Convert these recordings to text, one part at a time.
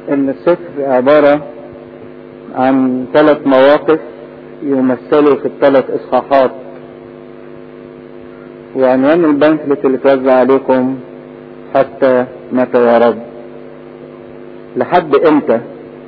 ان السفر عبارة عن ثلاث مواقف يمثلوا في الثلاث اصحاحات وعنوان البنفلت اللي توزع عليكم حتى متى يا رب لحد امتى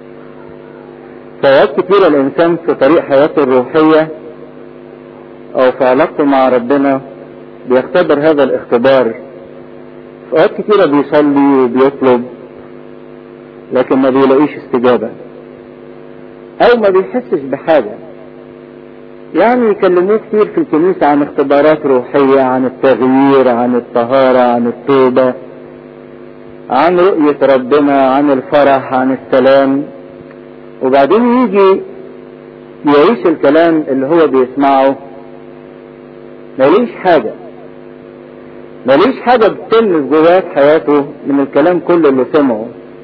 فوقت كتير الانسان في طريق حياته الروحية او في علاقته مع ربنا بيختبر هذا الاختبار في اوقات كتيرة بيصلي وبيطلب لكن ما بيلاقيش استجابة او ما بيحسش بحاجة يعني يكلموه كتير في الكنيسة عن اختبارات روحية عن التغيير عن الطهارة عن التوبة عن رؤية ربنا عن الفرح عن السلام وبعدين يجي يعيش الكلام اللي هو بيسمعه ماليش حاجة ماليش حاجة بتلمس جواه في حياته من الكلام كله اللي سمعه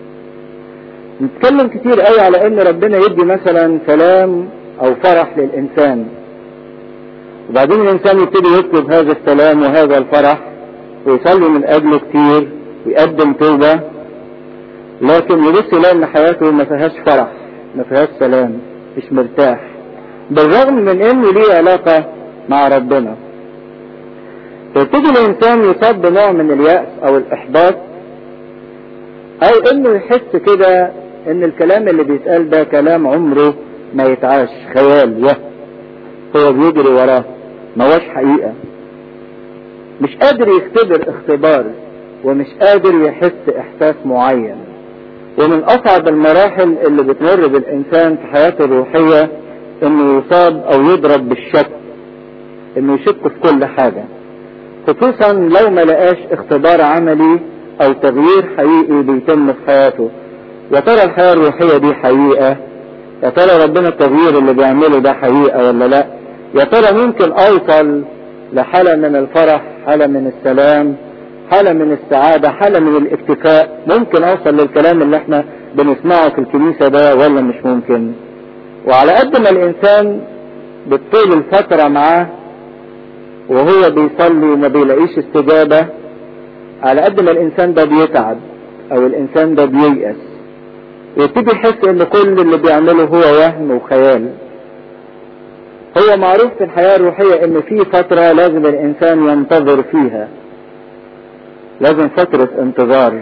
نتكلم كتير قوي على ان ربنا يدي مثلا سلام او فرح للانسان وبعدين الانسان يبتدي يطلب هذا السلام وهذا الفرح ويصلي من اجله كتير ويقدم توبة لكن يبص يلاقي ان حياته ما فيهاش فرح ما فيهاش سلام مش مرتاح بالرغم من انه ليه علاقة مع ربنا فيبتدي الانسان يصاب بنوع من اليأس او الاحباط او انه يحس كده ان الكلام اللي بيتقال ده كلام عمره ما يتعاش خيال وهم هو بيجري وراه ما هوش حقيقة مش قادر يختبر اختبار ومش قادر يحس احساس معين ومن اصعب المراحل اللي بتمر بالانسان في حياته الروحية انه يصاب او يضرب بالشك انه يشك في كل حاجة خصوصا لو ما لقاش اختبار عملي او تغيير حقيقي بيتم في حياته يا ترى الحياة الروحية دي حقيقة يا ترى ربنا التغيير اللي بيعمله ده حقيقة ولا لا يا ترى ممكن اوصل لحالة من الفرح حالة من السلام حالة من السعادة حالة من الاكتفاء ممكن اوصل للكلام اللي احنا بنسمعه في الكنيسة ده ولا مش ممكن وعلى قد ما الانسان بتطول الفترة معاه وهو بيصلي وما بيلاقيش استجابة على قد ما الانسان ده بيتعب او الانسان ده بييأس ويبتدي يحس ان كل اللي بيعمله هو وهم وخيال هو معروف في الحياة الروحية ان في فترة لازم الانسان ينتظر فيها لازم فترة انتظار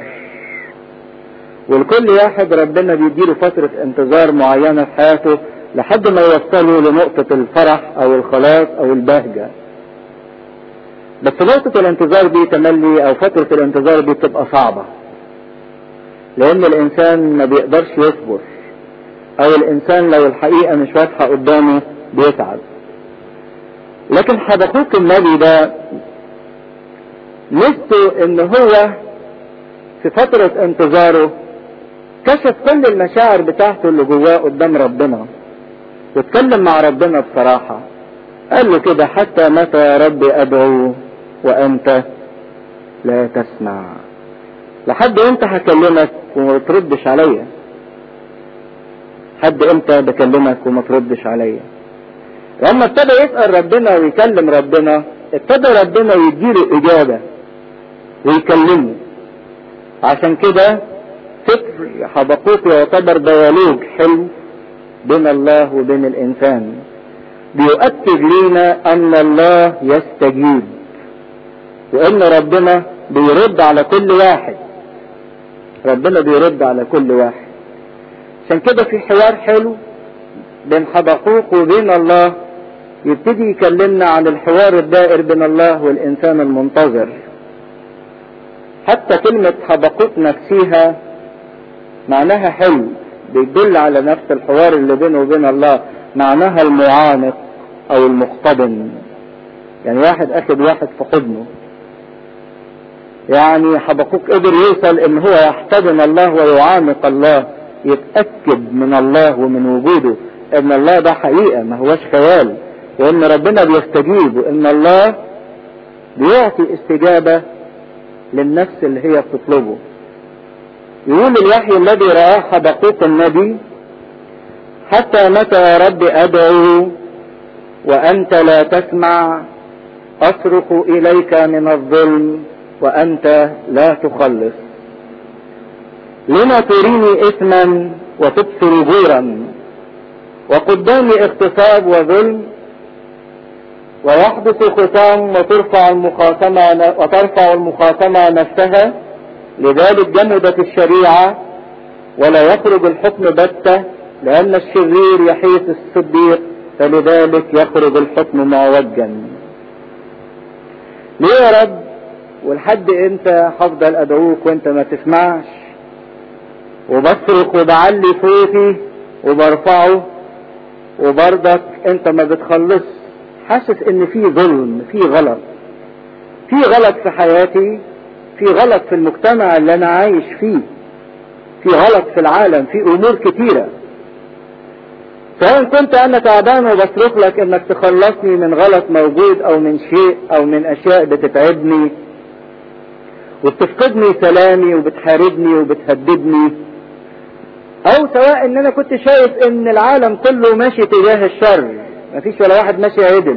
والكل واحد ربنا بيديله فترة انتظار معينة في حياته لحد ما يوصله لنقطة الفرح او الخلاص او البهجة بس نقطة الانتظار دي تملي او فترة الانتظار دي بتبقى صعبة لان الانسان ما بيقدرش يصبر او الانسان لو الحقيقة مش واضحة قدامه بيتعب لكن حبقوك النبي ده ميزته ان هو في فترة انتظاره كشف كل المشاعر بتاعته اللي جواه قدام ربنا واتكلم مع ربنا بصراحة قال له كده حتى متى يا رب ادعو وانت لا تسمع لحد امتى هكلمك وما تردش عليا حد امتى بكلمك وما تردش عليا لما ابتدى يسأل ربنا ويكلم ربنا ابتدى ربنا يديله اجابة ويكلمه عشان كده سفر حبقوق يعتبر ديالوج حلو بين الله وبين الانسان بيؤكد لينا ان الله يستجيب وان ربنا بيرد على كل واحد ربنا بيرد على كل واحد عشان كده في حوار حلو بين حبقوق وبين الله يبتدي يكلمنا عن الحوار الدائر بين الله والإنسان المنتظر حتى كلمة حبقوق نفسها معناها حلو بيدل على نفس الحوار اللي بينه وبين الله معناها المعانق او المقتضن يعني واحد اخد واحد في حضنه يعني حبقوق قدر يوصل ان هو يحتضن الله ويعانق الله يتأكد من الله ومن وجوده ان الله ده حقيقة ما هوش خيال وان ربنا بيستجيب وان الله بيعطي استجابة للنفس اللي هي بتطلبه يقول الوحي الذي رآه حبقوق النبي حتى متى يا رب أدعو وأنت لا تسمع أصرخ إليك من الظلم وأنت لا تخلص لما تريني اثما وتبصر جورا وقدامي اغتصاب وظلم ويحدث ختام وترفع المخاصمة وترفع المخاصمة نفسها لذلك جمدت الشريعة ولا يخرج الحكم بتة لأن الشرير يحيط الصديق فلذلك يخرج الحكم معوجا ليه يا رب ولحد امتى هفضل ادعوك وانت ما تسمعش وبصرخ وبعلي صوتي وبرفعه وبرضك انت ما بتخلص حاسس ان في ظلم في غلط في غلط في حياتي في غلط في المجتمع اللي انا عايش فيه في غلط في العالم في امور كتيرة سواء كنت انا تعبان وبصرخ لك انك تخلصني من غلط موجود او من شيء او من اشياء بتتعبني وبتفقدني سلامي وبتحاربني وبتهددني او سواء ان انا كنت شايف ان العالم كله ماشي تجاه الشر مفيش ولا واحد ماشي عدل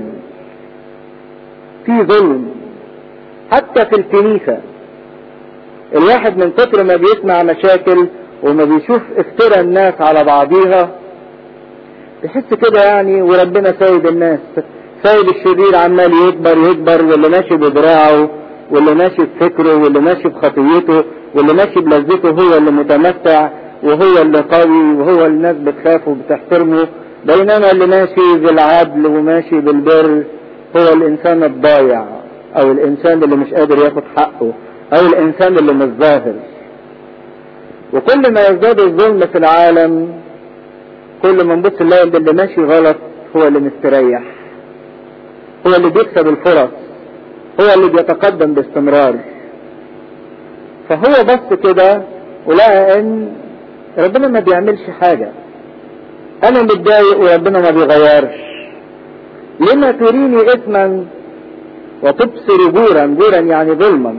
في ظلم حتى في الكنيسة الواحد من كتر ما بيسمع مشاكل وما بيشوف افترى الناس على بعضيها تحس كده يعني وربنا سايد الناس سايد الشرير عمال يكبر يكبر واللي ماشي بدراعه واللي ماشي بفكره واللي ماشي بخطيته واللي ماشي بلذته هو اللي متمتع وهو اللي قوي وهو اللي الناس بتخافه وبتحترمه بينما اللي ماشي بالعدل وماشي بالبر هو الانسان الضايع او الانسان اللي مش قادر ياخد حقه او الانسان اللي مش ظاهر وكل ما يزداد الظلم في العالم كل ما نبص نلاقي اللي ماشي غلط هو اللي مستريح هو اللي بيكسب الفرص هو اللي بيتقدم باستمرار فهو بس كده ولقى ان ربنا ما بيعملش حاجة انا متضايق وربنا ما بيغيرش لما تريني اثما وتبصر جورا جورا يعني ظلما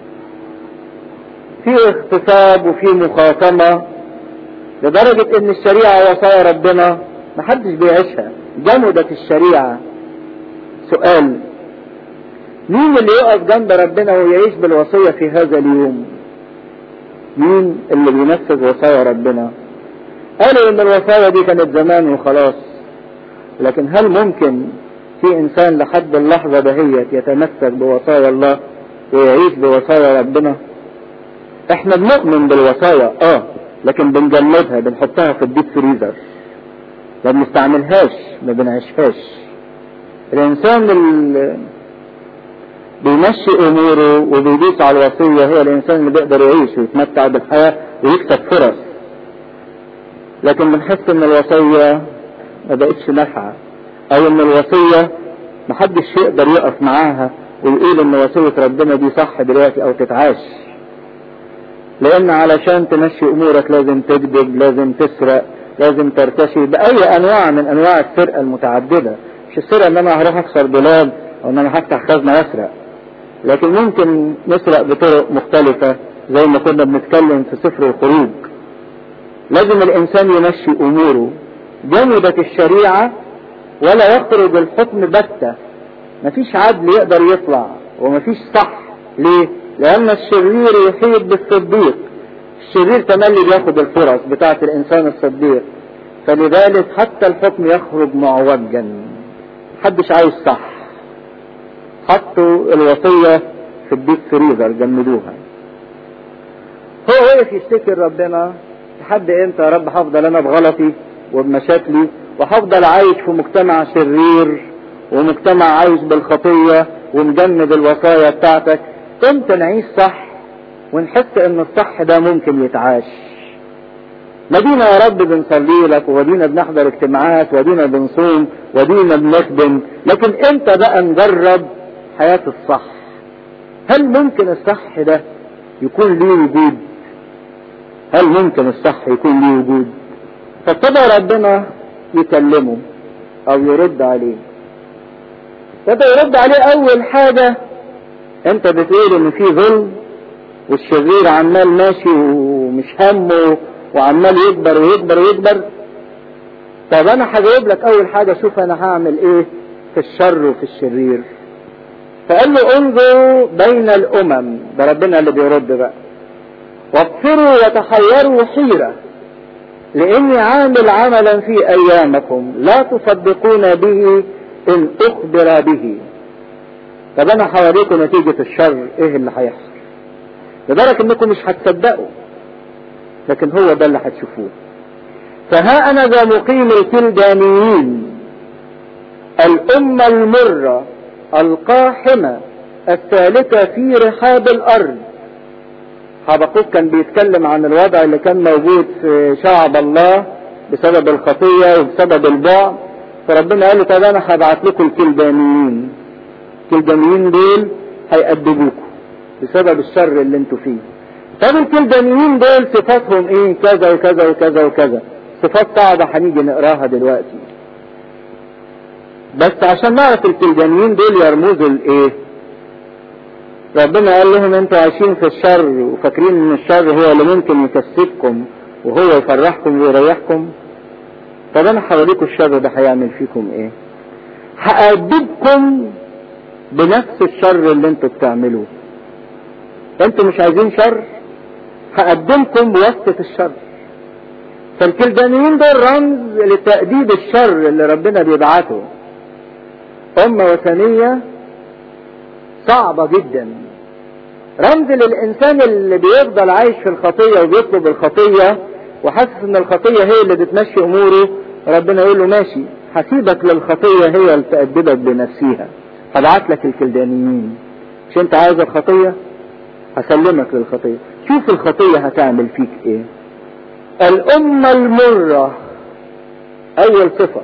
في اغتصاب وفي مخاصمة لدرجة ان الشريعة وصايا ربنا محدش بيعيشها جمدت الشريعة سؤال مين اللي يقف جنب ربنا ويعيش بالوصية في هذا اليوم مين اللي بينفذ وصايا ربنا قالوا ان الوصايا دي كانت زمان وخلاص لكن هل ممكن في انسان لحد اللحظة دهيت يتمسك بوصايا الله ويعيش بوصايا ربنا احنا بنؤمن بالوصايا اه لكن بنجمدها بنحطها في الديب فريزر ما بنستعملهاش ما بنعيشهاش الانسان اللي بيمشي اموره وبيدوس على الوصية هو الانسان اللي بيقدر يعيش ويتمتع بالحياة ويكسب فرص لكن بنحس ان الوصية ما بقتش نافعة او ان الوصية محدش يقدر يقف معاها ويقول ان وصية ربنا دي صح دلوقتي او تتعاش لان علشان تمشي امورك لازم تكذب لازم تسرق لازم ترتشي باي انواع من انواع السرقة المتعددة مش السرقة ان انا هروح اكسر دولاب او ان انا هفتح خزنة واسرق لكن ممكن نسرق بطرق مختلفة زي ما كنا بنتكلم في سفر الخروج لازم الانسان يمشي اموره جمدت الشريعة ولا يخرج الحكم بتة مفيش عدل يقدر يطلع ومفيش صح ليه لان الشرير يحيط بالصديق الشرير تملي بياخد الفرص بتاعت الانسان الصديق فلذلك حتى الحكم يخرج معوجا محدش عايز صح حطوا الوصية في الديب فريزر جمدوها هو وقف يشتكي ربنا لحد امتى يا رب هفضل انا بغلطي وبمشاكلي وهفضل عايش في مجتمع شرير ومجتمع عايش بالخطية ومجمد الوصايا بتاعتك كنت نعيش صح ونحس ان الصح ده ممكن يتعاش مدينة يا رب بنصلي لك ودينا بنحضر اجتماعات ودينا بنصوم ودينا بنخدم لكن امتى بقى نجرب حياة الصح هل ممكن الصح ده يكون ليه وجود هل ممكن الصح يكون ليه وجود فابتدى ربنا يكلمه او يرد عليه ابتدى يرد عليه اول حاجة انت بتقول ان في ظلم والشرير عمال ماشي ومش همه وعمال يكبر ويكبر ويكبر طب انا هجاوب لك اول حاجة شوف انا هعمل ايه في الشر وفي الشرير فقال له انظر بين الامم ده ربنا اللي بيرد بقى وابصروا وتحيروا حيرة لاني عامل عملا في ايامكم لا تصدقون به ان اخبر به طب انا حواليكم نتيجة الشر ايه اللي هيحصل لدرجة انكم مش هتصدقوا لكن هو ده اللي هتشوفوه فها انا ذا مقيم الكلدانيين الامة المرة القاحمة السالكة في رحاب الارض حبقوك كان بيتكلم عن الوضع اللي كان موجود في شعب الله بسبب الخطية وبسبب البعد فربنا قال له طب انا هبعت لكم الكلدانيين الكلدانيين دول هيأدبوكم بسبب الشر اللي انتوا فيه طب الكلدانيين دول صفاتهم ايه كذا وكذا وكذا وكذا صفات صعبة هنيجي نقراها دلوقتي بس عشان نعرف الكلدانيين دول يرمزوا لايه ربنا قال لهم انتوا عايشين في الشر وفاكرين ان الشر هو اللي ممكن يكسبكم وهو يفرحكم ويريحكم طب انا حواليكم الشر ده هيعمل فيكم ايه هأدبكم بنفس الشر اللي انتوا بتعملوه انتوا مش عايزين شر هقدمكم بواسطة الشر فالكلدانيين دول رمز لتأديب الشر اللي ربنا بيبعته أمة وثنية صعبة جدا رمز للإنسان اللي بيفضل عايش في الخطية وبيطلب الخطية وحاسس إن الخطية هي اللي بتمشي أموره ربنا يقول له ماشي هسيبك للخطية هي اللي تأدبك بنفسها هبعت لك الكلدانيين مش أنت عايز الخطية هسلمك للخطية شوف الخطية هتعمل فيك إيه الأمة المرة أول صفة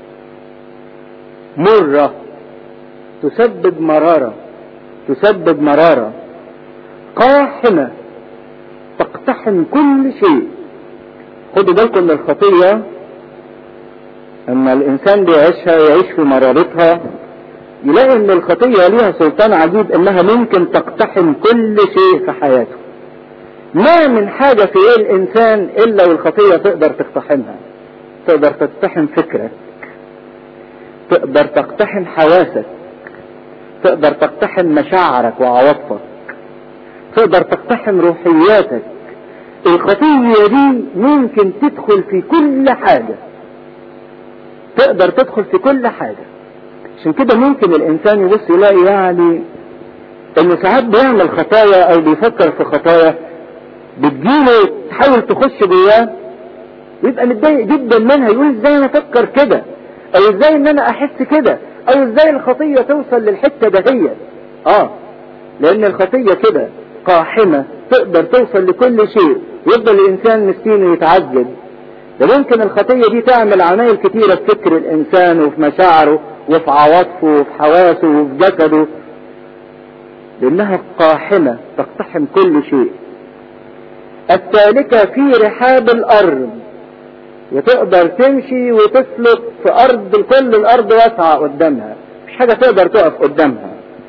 مرة تسبب مرارة تسبب مرارة قاحمة تقتحم كل شيء خدوا بالكم من الخطية اما الانسان بيعيشها يعيش في مرارتها يلاقي ان الخطية ليها سلطان عجيب انها ممكن تقتحم كل شيء في حياته ما من حاجة في ايه الانسان الا والخطية تقدر تقتحمها تقدر تقتحم فكرك تقدر تقتحم حواسك تقدر تقتحم مشاعرك وعواطفك تقدر تقتحم روحياتك الخطية دي ممكن تدخل في كل حاجة تقدر تدخل في كل حاجة عشان كده ممكن الانسان يبص يلاقي يعني انه ساعات بيعمل خطايا او بيفكر في خطايا بتجيله تحاول تخش جواه ويبقى متضايق جدا منها يقول ازاي انا افكر كده او ازاي ان انا احس كده او ازاي الخطية توصل للحتة دهية اه لان الخطية كده قاحمة تقدر توصل لكل شيء يفضل الانسان مسكين ويتعذب ده ممكن الخطية دي تعمل عمايل كتيرة في فكر الانسان وفي مشاعره وفي عواطفه وفي حواسه وفي جسده لانها قاحمة تقتحم كل شيء السالكة في رحاب الارض وتقدر تمشي وتسلك في ارض كل الارض واسعة قدامها مش حاجة تقدر تقف قدامها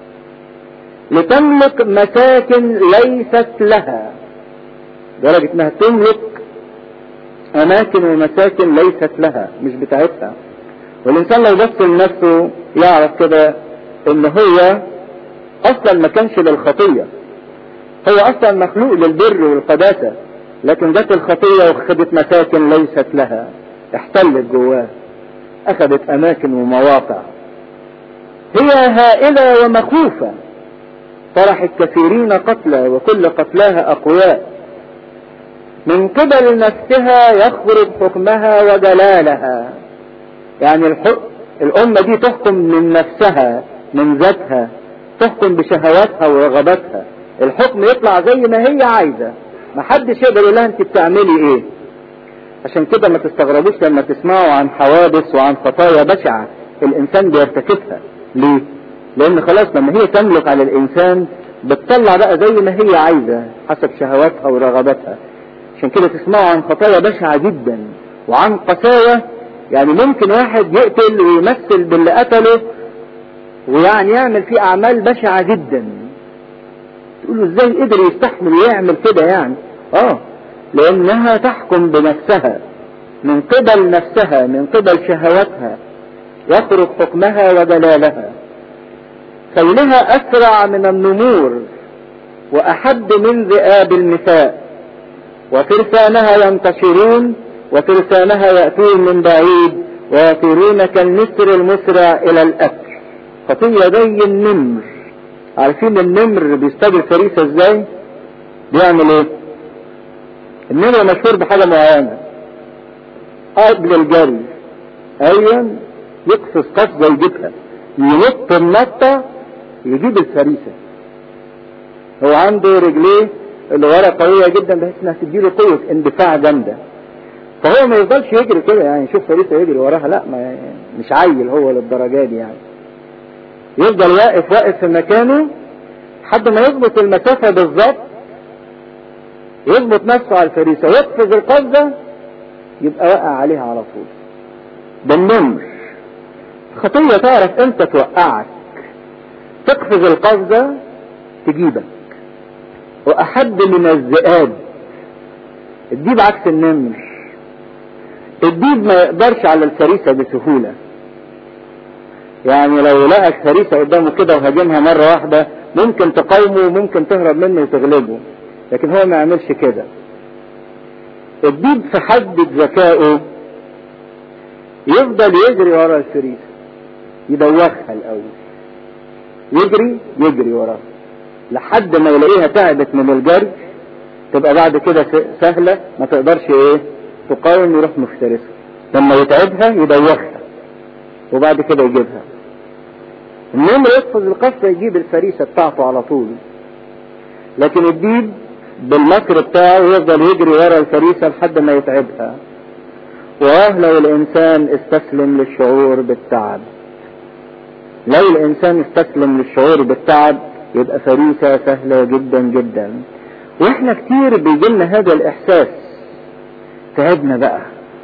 لتملك مساكن ليست لها درجة انها تملك اماكن ومساكن ليست لها مش بتاعتها والانسان لو بص لنفسه يعرف كده ان هو اصلا ما كانش للخطية هو اصلا مخلوق للبر والقداسة لكن جت الخطية وخدت مساكن ليست لها احتلت جواه اخذت اماكن ومواقع هي هائلة ومخوفة طرحت كثيرين قتلى وكل قتلاها اقوياء من قبل نفسها يخرج حكمها وجلالها يعني الحق الامة دي تحكم من نفسها من ذاتها تحكم بشهواتها ورغباتها الحكم يطلع زي ما هي عايزة محدش يقدر يقول لها انت بتعملي ايه عشان كده ما تستغربوش لما تسمعوا عن حوادث وعن خطايا بشعة الانسان بيرتكبها ليه لان خلاص لما هي تملك على الانسان بتطلع بقى زي ما هي عايزة حسب شهواتها ورغباتها عشان كده تسمعوا عن خطايا بشعة جدا وعن قساوة يعني ممكن واحد يقتل ويمثل باللي قتله ويعني يعمل فيه اعمال بشعة جدا تقولوا ازاي قدر يستحمل ويعمل كده يعني اه لانها تحكم بنفسها من قبل نفسها من قبل شهواتها يخرج حكمها ودلالها خيلها اسرع من النمور واحد من ذئاب النساء وفرسانها ينتشرون وفرسانها يأتون من بعيد ويطيرون كالنسر المسرع إلى الأكل خطية زي النمر عارفين النمر بيصطاد الفريسة ازاي بيعمل ايه النمر مشهور بحاجة معينة قبل الجري ايوه يقفز قفزة يجيبها ينط النطة يجيب الفريسة هو عنده رجليه اللي ورا قوية جدا بحيث انها تديله قوة اندفاع جامدة فهو ما يفضلش يجري كده يعني يشوف فريسة يجري وراها لا ما مش عيل هو للدرجة دي يعني يفضل واقف واقف في مكانه لحد ما يظبط المسافة بالظبط يظبط نفسه على الفريسة يقفز القفزة يبقى واقع عليها على طول ده النمر خطية تعرف امتى توقعك تقفز القفزة تجيبك وأحد من الذئاب الديب عكس النمر الديب ما يقدرش على الفريسة بسهولة يعني لو لقى فريسة قدامه كده وهاجمها مرة واحدة ممكن تقاومه وممكن تهرب منه وتغلبه لكن هو ما يعملش كده الديب في حد ذكائه يفضل يجري ورا الفريسة يدوخها الأول يجري يجري وراها لحد ما يلاقيها تعبت من الجري تبقى بعد كده سهلة ما تقدرش ايه تقاوم يروح مفترسها لما يتعبها يدوخها وبعد كده يجيبها النمر يقفز القفزة يجيب الفريسة بتاعته على طول لكن الديب بالمكر بتاعه يفضل يجري ورا الفريسة لحد ما يتعبها واه لو الانسان استسلم للشعور بالتعب لو الانسان استسلم للشعور بالتعب يبقى فريسة سهلة جدا جدا واحنا كتير بيجيلنا هذا الاحساس تعبنا بقى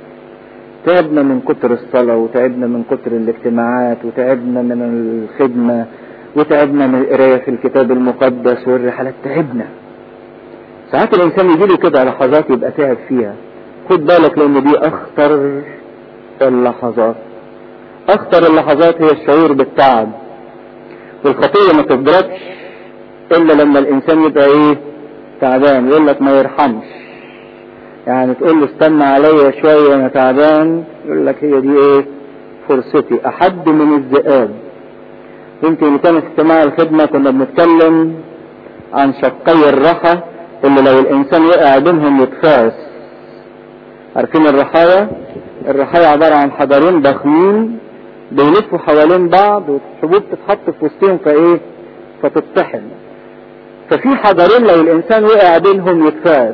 تعبنا من كتر الصلاة وتعبنا من كتر الاجتماعات وتعبنا من الخدمة وتعبنا من القراية في الكتاب المقدس والرحلات تعبنا ساعات الانسان يجيله كده لحظات يبقى تعب فيها خد بالك لان دي اخطر اللحظات اخطر اللحظات هي الشعور بالتعب والخطية ما تدركش الا لما الانسان يبقى ايه تعبان يقول لك ما يرحمش يعني تقول له استنى عليا شوية انا تعبان يقول لك هي دي ايه فرصتي احد من الذئاب يمكن كان في اجتماع الخدمة كنا بنتكلم عن شقي الرحى اللي لو الانسان وقع بينهم يتفاس عارفين الرحايا الرحايا عبارة عن حجرين ضخمين بيلفوا حوالين بعض والحبوب تتحط في وسطهم فايه فتطحن ففي حجرين لو الانسان وقع بينهم يتفاس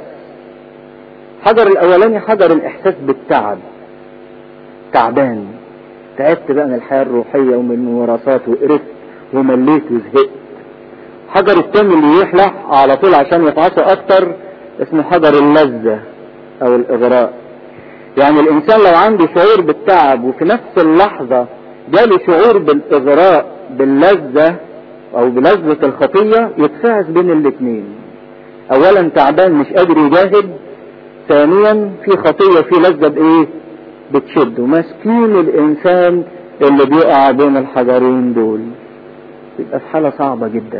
الحجر الاولاني حجر الاحساس بالتعب تعبان تعبت بقى من الحياة الروحية ومن الممارسات وقرفت ومليت وزهقت الحجر التاني اللي يحلح على طول عشان يتعصى اكتر اسمه حجر اللذة او الاغراء يعني الانسان لو عنده شعور بالتعب وفي نفس اللحظة جاله شعور بالاغراء باللذة او بلذة الخطية يتفاعل بين الاثنين اولا تعبان مش قادر يجاهد ثانيا في خطية في لذة بايه بتشد ومسكين الانسان اللي بيقع بين الحجرين دول يبقى في حالة صعبة جدا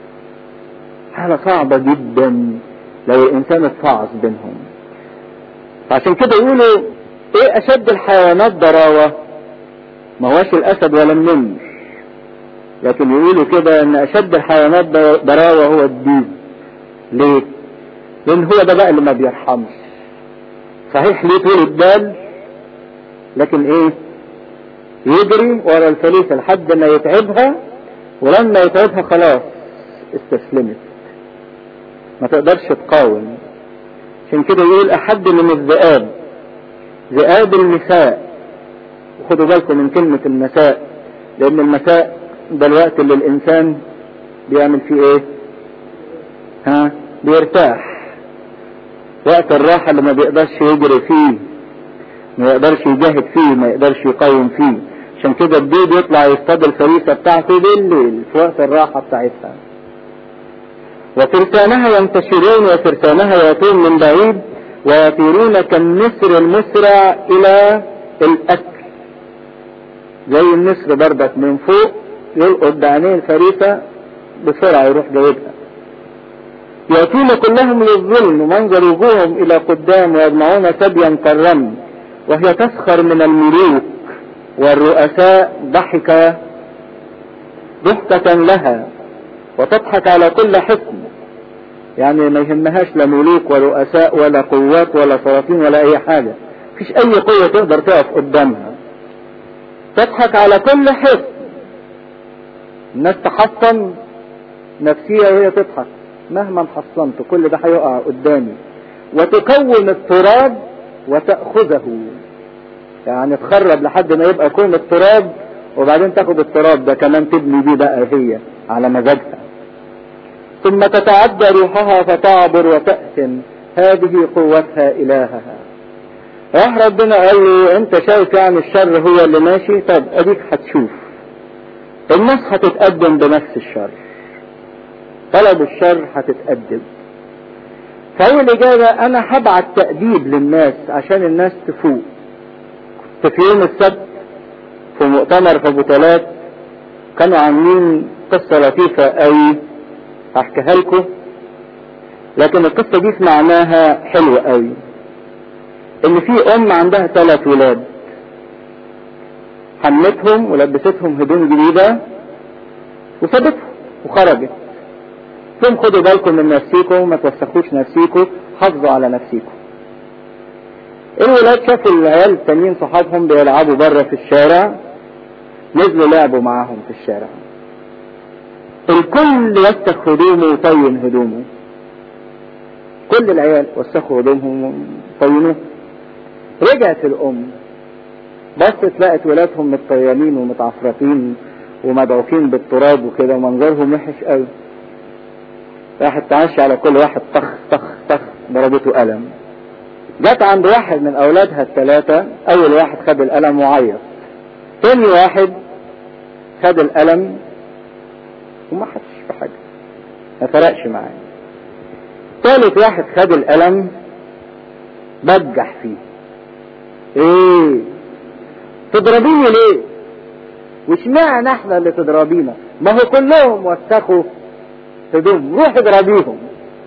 حالة صعبة جدا لو الانسان اتفعص بينهم فعشان كده يقولوا ايه اشد الحيوانات ضراوة ما هوش الاسد ولا النمر لكن يقولوا كده ان اشد الحيوانات ضراوة هو الديب ليه لان هو ده بقى اللي ما بيرحمش صحيح ليه طول البال لكن ايه يجري ورا الفريسة لحد ما يتعبها ولما يتعبها خلاص استسلمت ما تقدرش تقاوم عشان كده يقول احد من الذئاب ذئاب المساء وخدوا بالكم من كلمة المساء لان المساء ده الوقت اللي الانسان بيعمل فيه ايه ها بيرتاح وقت الراحة اللي ما بيقدرش يجري فيه ما يقدرش يجاهد فيه ما يقدرش يقاوم فيه عشان كده الديب يطلع يصطاد الفريسة بتاعته بالليل في وقت الراحة بتاعتها وفرسانها ينتشرون وفرسانها يأتون من بعيد ويطيرون كالنسر المسرع إلى الأكل زي النسر بردك من فوق يلقط بعينيه الفريسة بسرعة يروح جايبها يأتون كلهم للظلم ومنظر وجوههم إلى قدام ويجمعون سبيا كالرمل وهي تسخر من الملوك والرؤساء ضحك ضحكة لها وتضحك على كل حكم يعني ما يهمهاش لا ملوك ورؤساء ولا قوات ولا سلاطين ولا أي حاجة مفيش أي قوة تقدر تقف قدامها تضحك على كل حكم الناس تحصن نفسية وهي تضحك مهما حصنت كل ده هيقع قدامي وتكون التراب وتأخذه يعني تخرب لحد ما يبقى كون التراب وبعدين تاخد التراب ده كمان تبني بيه بقى هي على مزاجها ثم تتعدى روحها فتعبر وتأثم هذه قوتها إلهها راح ربنا قال له انت شايف يعني الشر هو اللي ماشي طب اديك هتشوف الناس هتتقدم بنفس الشر طلب الشر هتتقدم فأول إجابة أنا هبعت تأديب للناس عشان الناس تفوق كنت في يوم السبت في مؤتمر في بطولات كانوا عاملين قصة لطيفة قوي هحكيها لكم لكن القصة دي معناها حلوة قوي ان في ام عندها ثلاث ولاد حملتهم ولبستهم هدوم جديدة وسابتهم وخرجت ثم خدوا بالكم من نفسيكم ما توسخوش نفسيكم حافظوا على نفسيكم الولاد شافوا العيال التانيين صحابهم بيلعبوا بره في الشارع نزلوا لعبوا معاهم في الشارع الكل وسخ هدومه وطين هدومه كل العيال وسخوا هدومهم وطينوه رجعت الام بصت لقت ولادهم متطينين ومتعفرتين ومدعوكين بالتراب وكده ومنظرهم وحش قوي راحت تعشي على كل واحد طخ طخ طخ ضربته قلم جت عند واحد من اولادها الثلاثة اول واحد خد القلم وعيط تاني واحد خد القلم وما حدش في حاجة ما فرقش معاه ثالث واحد خد القلم بجح فيه ايه تضربيني ليه واشمعنى احنا اللي تضربينا ما هو كلهم وسخوا هدوم روح اضربيهم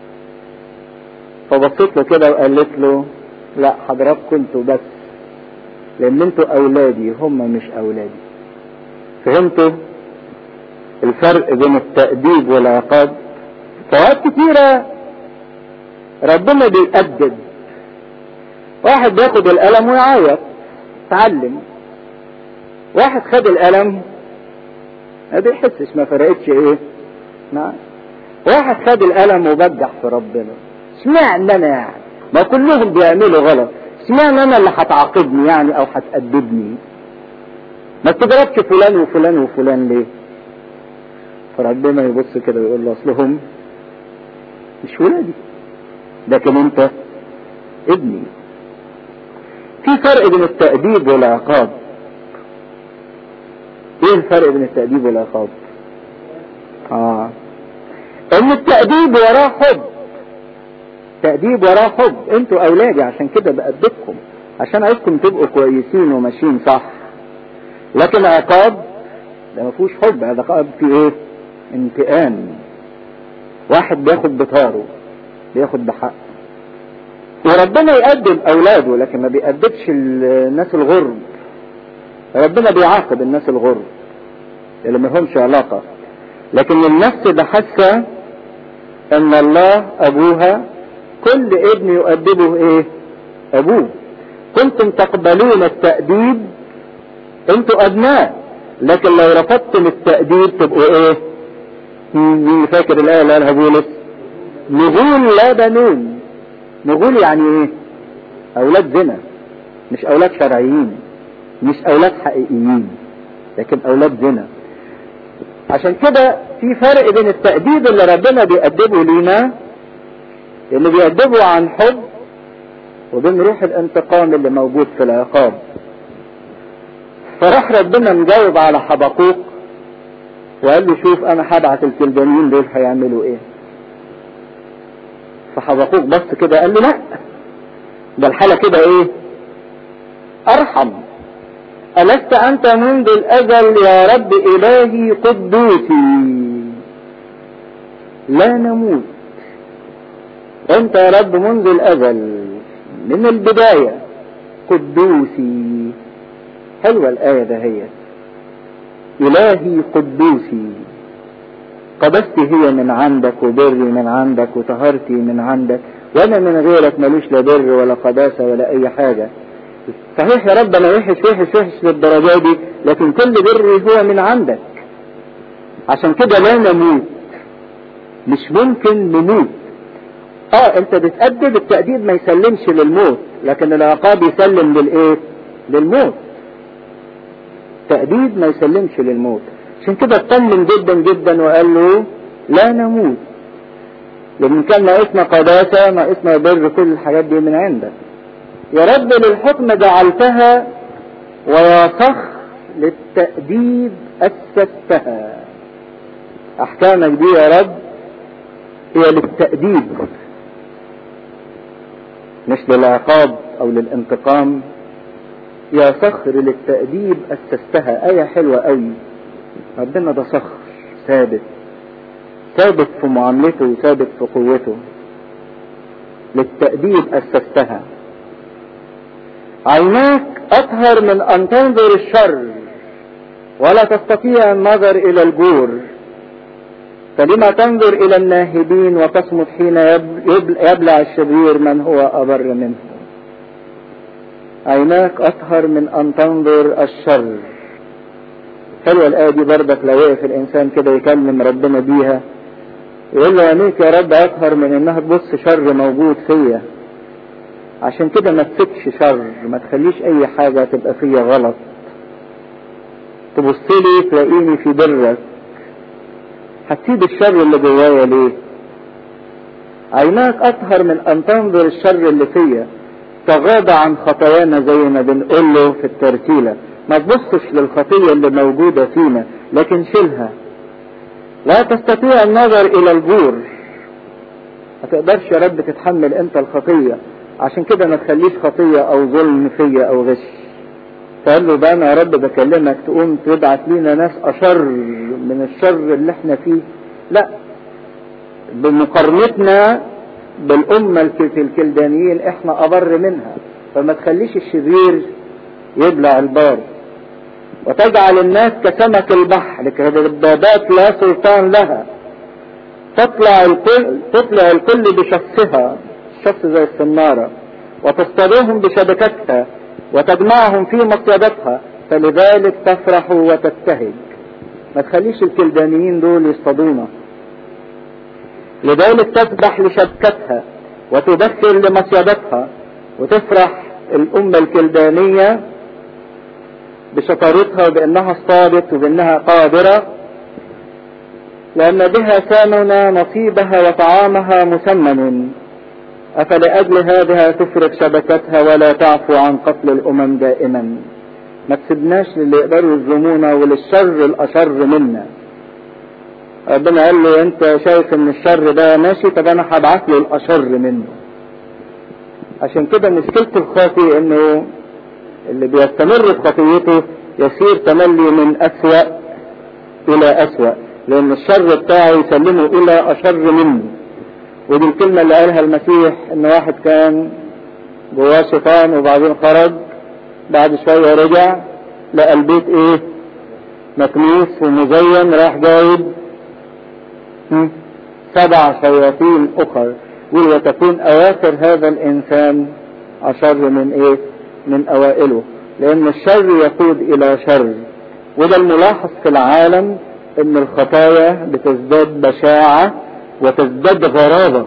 فبصيت له كده وقالت له لا هضربكم انتوا بس لان انتوا اولادي هم مش اولادي فهمتوا الفرق بين التأديب والعقاب فوقت كتيرة ربنا بيأدب واحد بياخد القلم ويعيط اتعلم واحد خد القلم ما بيحسش ما فرقتش ايه نعم واحد خد القلم وبجح في ربنا اشمعنى انا يعني ما كلهم بيعملوا غلط اشمعنى انا اللي هتعاقبني يعني او هتأدبني ما تضربش فلان وفلان وفلان ليه فربنا يبص كده ويقول له اصلهم مش ولادي لكن انت ابني في فرق بين التأديب والعقاب ايه الفرق بين التأديب والعقاب اه ان التأديب وراه حب تأديب وراه حب انتوا اولادي عشان كده بأدبكم عشان عايزكم تبقوا كويسين وماشيين صح لكن عقاب ده ما فيهوش حب هذا عقاب فيه ايه انتقام واحد بياخد بطاره بياخد بحق وربنا يقدم اولاده لكن ما بيأدبش الناس الغرب ربنا بيعاقب الناس الغرب اللي ما لهمش علاقه لكن النفس اللي حاسه ان الله ابوها كل ابن يؤدبه ايه ابوه كنتم تقبلون التأديب انتوا ابناء لكن لو رفضتم التأديب تبقوا ايه مين فاكر الآية اللي قالها بولس نغول لا بنون نغول يعني ايه اولاد زنا مش اولاد شرعيين مش اولاد حقيقيين لكن اولاد زنا عشان كده في فرق بين التأديب اللي ربنا بيأدبه لينا اللي بيأدبه عن حب وبين روح الانتقام اللي موجود في العقاب فراح ربنا مجاوب على حبقوق وقال له شوف انا هبعت الكلدانيين دول هيعملوا ايه فحبقوق بص كده قال له لا ده الحالة كده ايه ارحم ألست أنت منذ الأزل يا رب إلهي قدوسي لا نموت انت يا رب منذ الازل من البداية قدوسي حلوة الآية دهيت إلهي قدوسي قدستي هي من عندك وبري من عندك وطهرتي من عندك وانا من غيرك ملوش لا بر ولا قداسة ولا اي حاجة صحيح يا رب انا وحش وحش وحش للدرجة دي لكن كل بري هو من عندك عشان كده لا نموت مش ممكن نموت اه انت بتأدب التأديب ما يسلمش للموت لكن العقاب يسلم للايه للموت تأديب ما يسلمش للموت عشان كده اطمن جدا جدا وقال له لا نموت لان كان ناقصنا قداسة ناقصنا بر كل الحاجات دي من عندك يا رب للحكم جعلتها ويا صخ للتأديب أسستها أحكامك دي يا رب هي للتأديب مش للعقاب أو للانتقام يا صخر للتأديب أسستها آية حلوة قوي ربنا ده صخر ثابت ثابت في معاملته وثابت في قوته للتأديب أسستها عيناك أطهر من أن تنظر الشر ولا تستطيع النظر إلى الجور فلما تنظر إلى الناهبين وتصمت حين يبلع الشرير من هو أبر منه عيناك أطهر من أن تنظر الشر حلوة الآية دي برضك لو وقف الإنسان كده يكلم ربنا بيها يقول له عينيك يا رب أطهر من إنها تبص شر موجود فيا عشان كده ما تسيبش شر ما تخليش أي حاجة تبقى فيا غلط تبص لي تلاقيني في برك هتسيب الشر اللي جوايا ليه عيناك أطهر من أن تنظر الشر اللي فيا تغاضى عن خطايانا زي ما بنقول له في الترتيلة ما تبصش للخطية اللي موجودة فينا لكن شيلها لا تستطيع النظر الى الجور ما تقدرش يا رب تتحمل انت الخطية عشان كده ما تخليش خطية او ظلم فيا او غش فقال له بقى انا يا رب بكلمك تقوم تبعت لينا ناس اشر من الشر اللي احنا فيه لا بمقارنتنا بالأمة الكلدانيين احنا أبر منها فما تخليش الشرير يبلع البار وتجعل الناس كسمك البحر كدبابات لا سلطان لها تطلع الكل تطلع الكل بشخصها الشخص زي السنارة وتصطادهم بشبكتها وتجمعهم في مصيدتها فلذلك تفرح وتبتهج ما تخليش الكلدانيين دول يصطادونا لذلك تسبح لشبكتها وتدخل لمصيدتها وتفرح الأمة الكلدانية بشطارتها وبأنها اصطادت وبأنها قادرة لأن بها سامنا نصيبها وطعامها مسمن أفلأجل هذا تفرق شبكتها ولا تعفو عن قتل الأمم دائما ما تسيبناش للي يقدروا يظلمونا وللشر الأشر منا ربنا قال له انت شايف ان الشر ده ماشي طب انا هبعت له الاشر منه عشان كده مشكلة الخاطي انه اللي بيستمر في خطيته يصير تملي من اسوأ الى اسوأ لان الشر بتاعه يسلمه الى اشر منه ودي الكلمة اللي قالها المسيح ان واحد كان جواه شيطان وبعدين خرج بعد شوية رجع لقى البيت ايه مكنيس ومزين راح جايب سبع شياطين اخر يقول وتكون اواخر هذا الانسان اشر من ايه من اوائله لان الشر يقود الى شر وده الملاحظ في العالم ان الخطايا بتزداد بشاعة وتزداد غرابة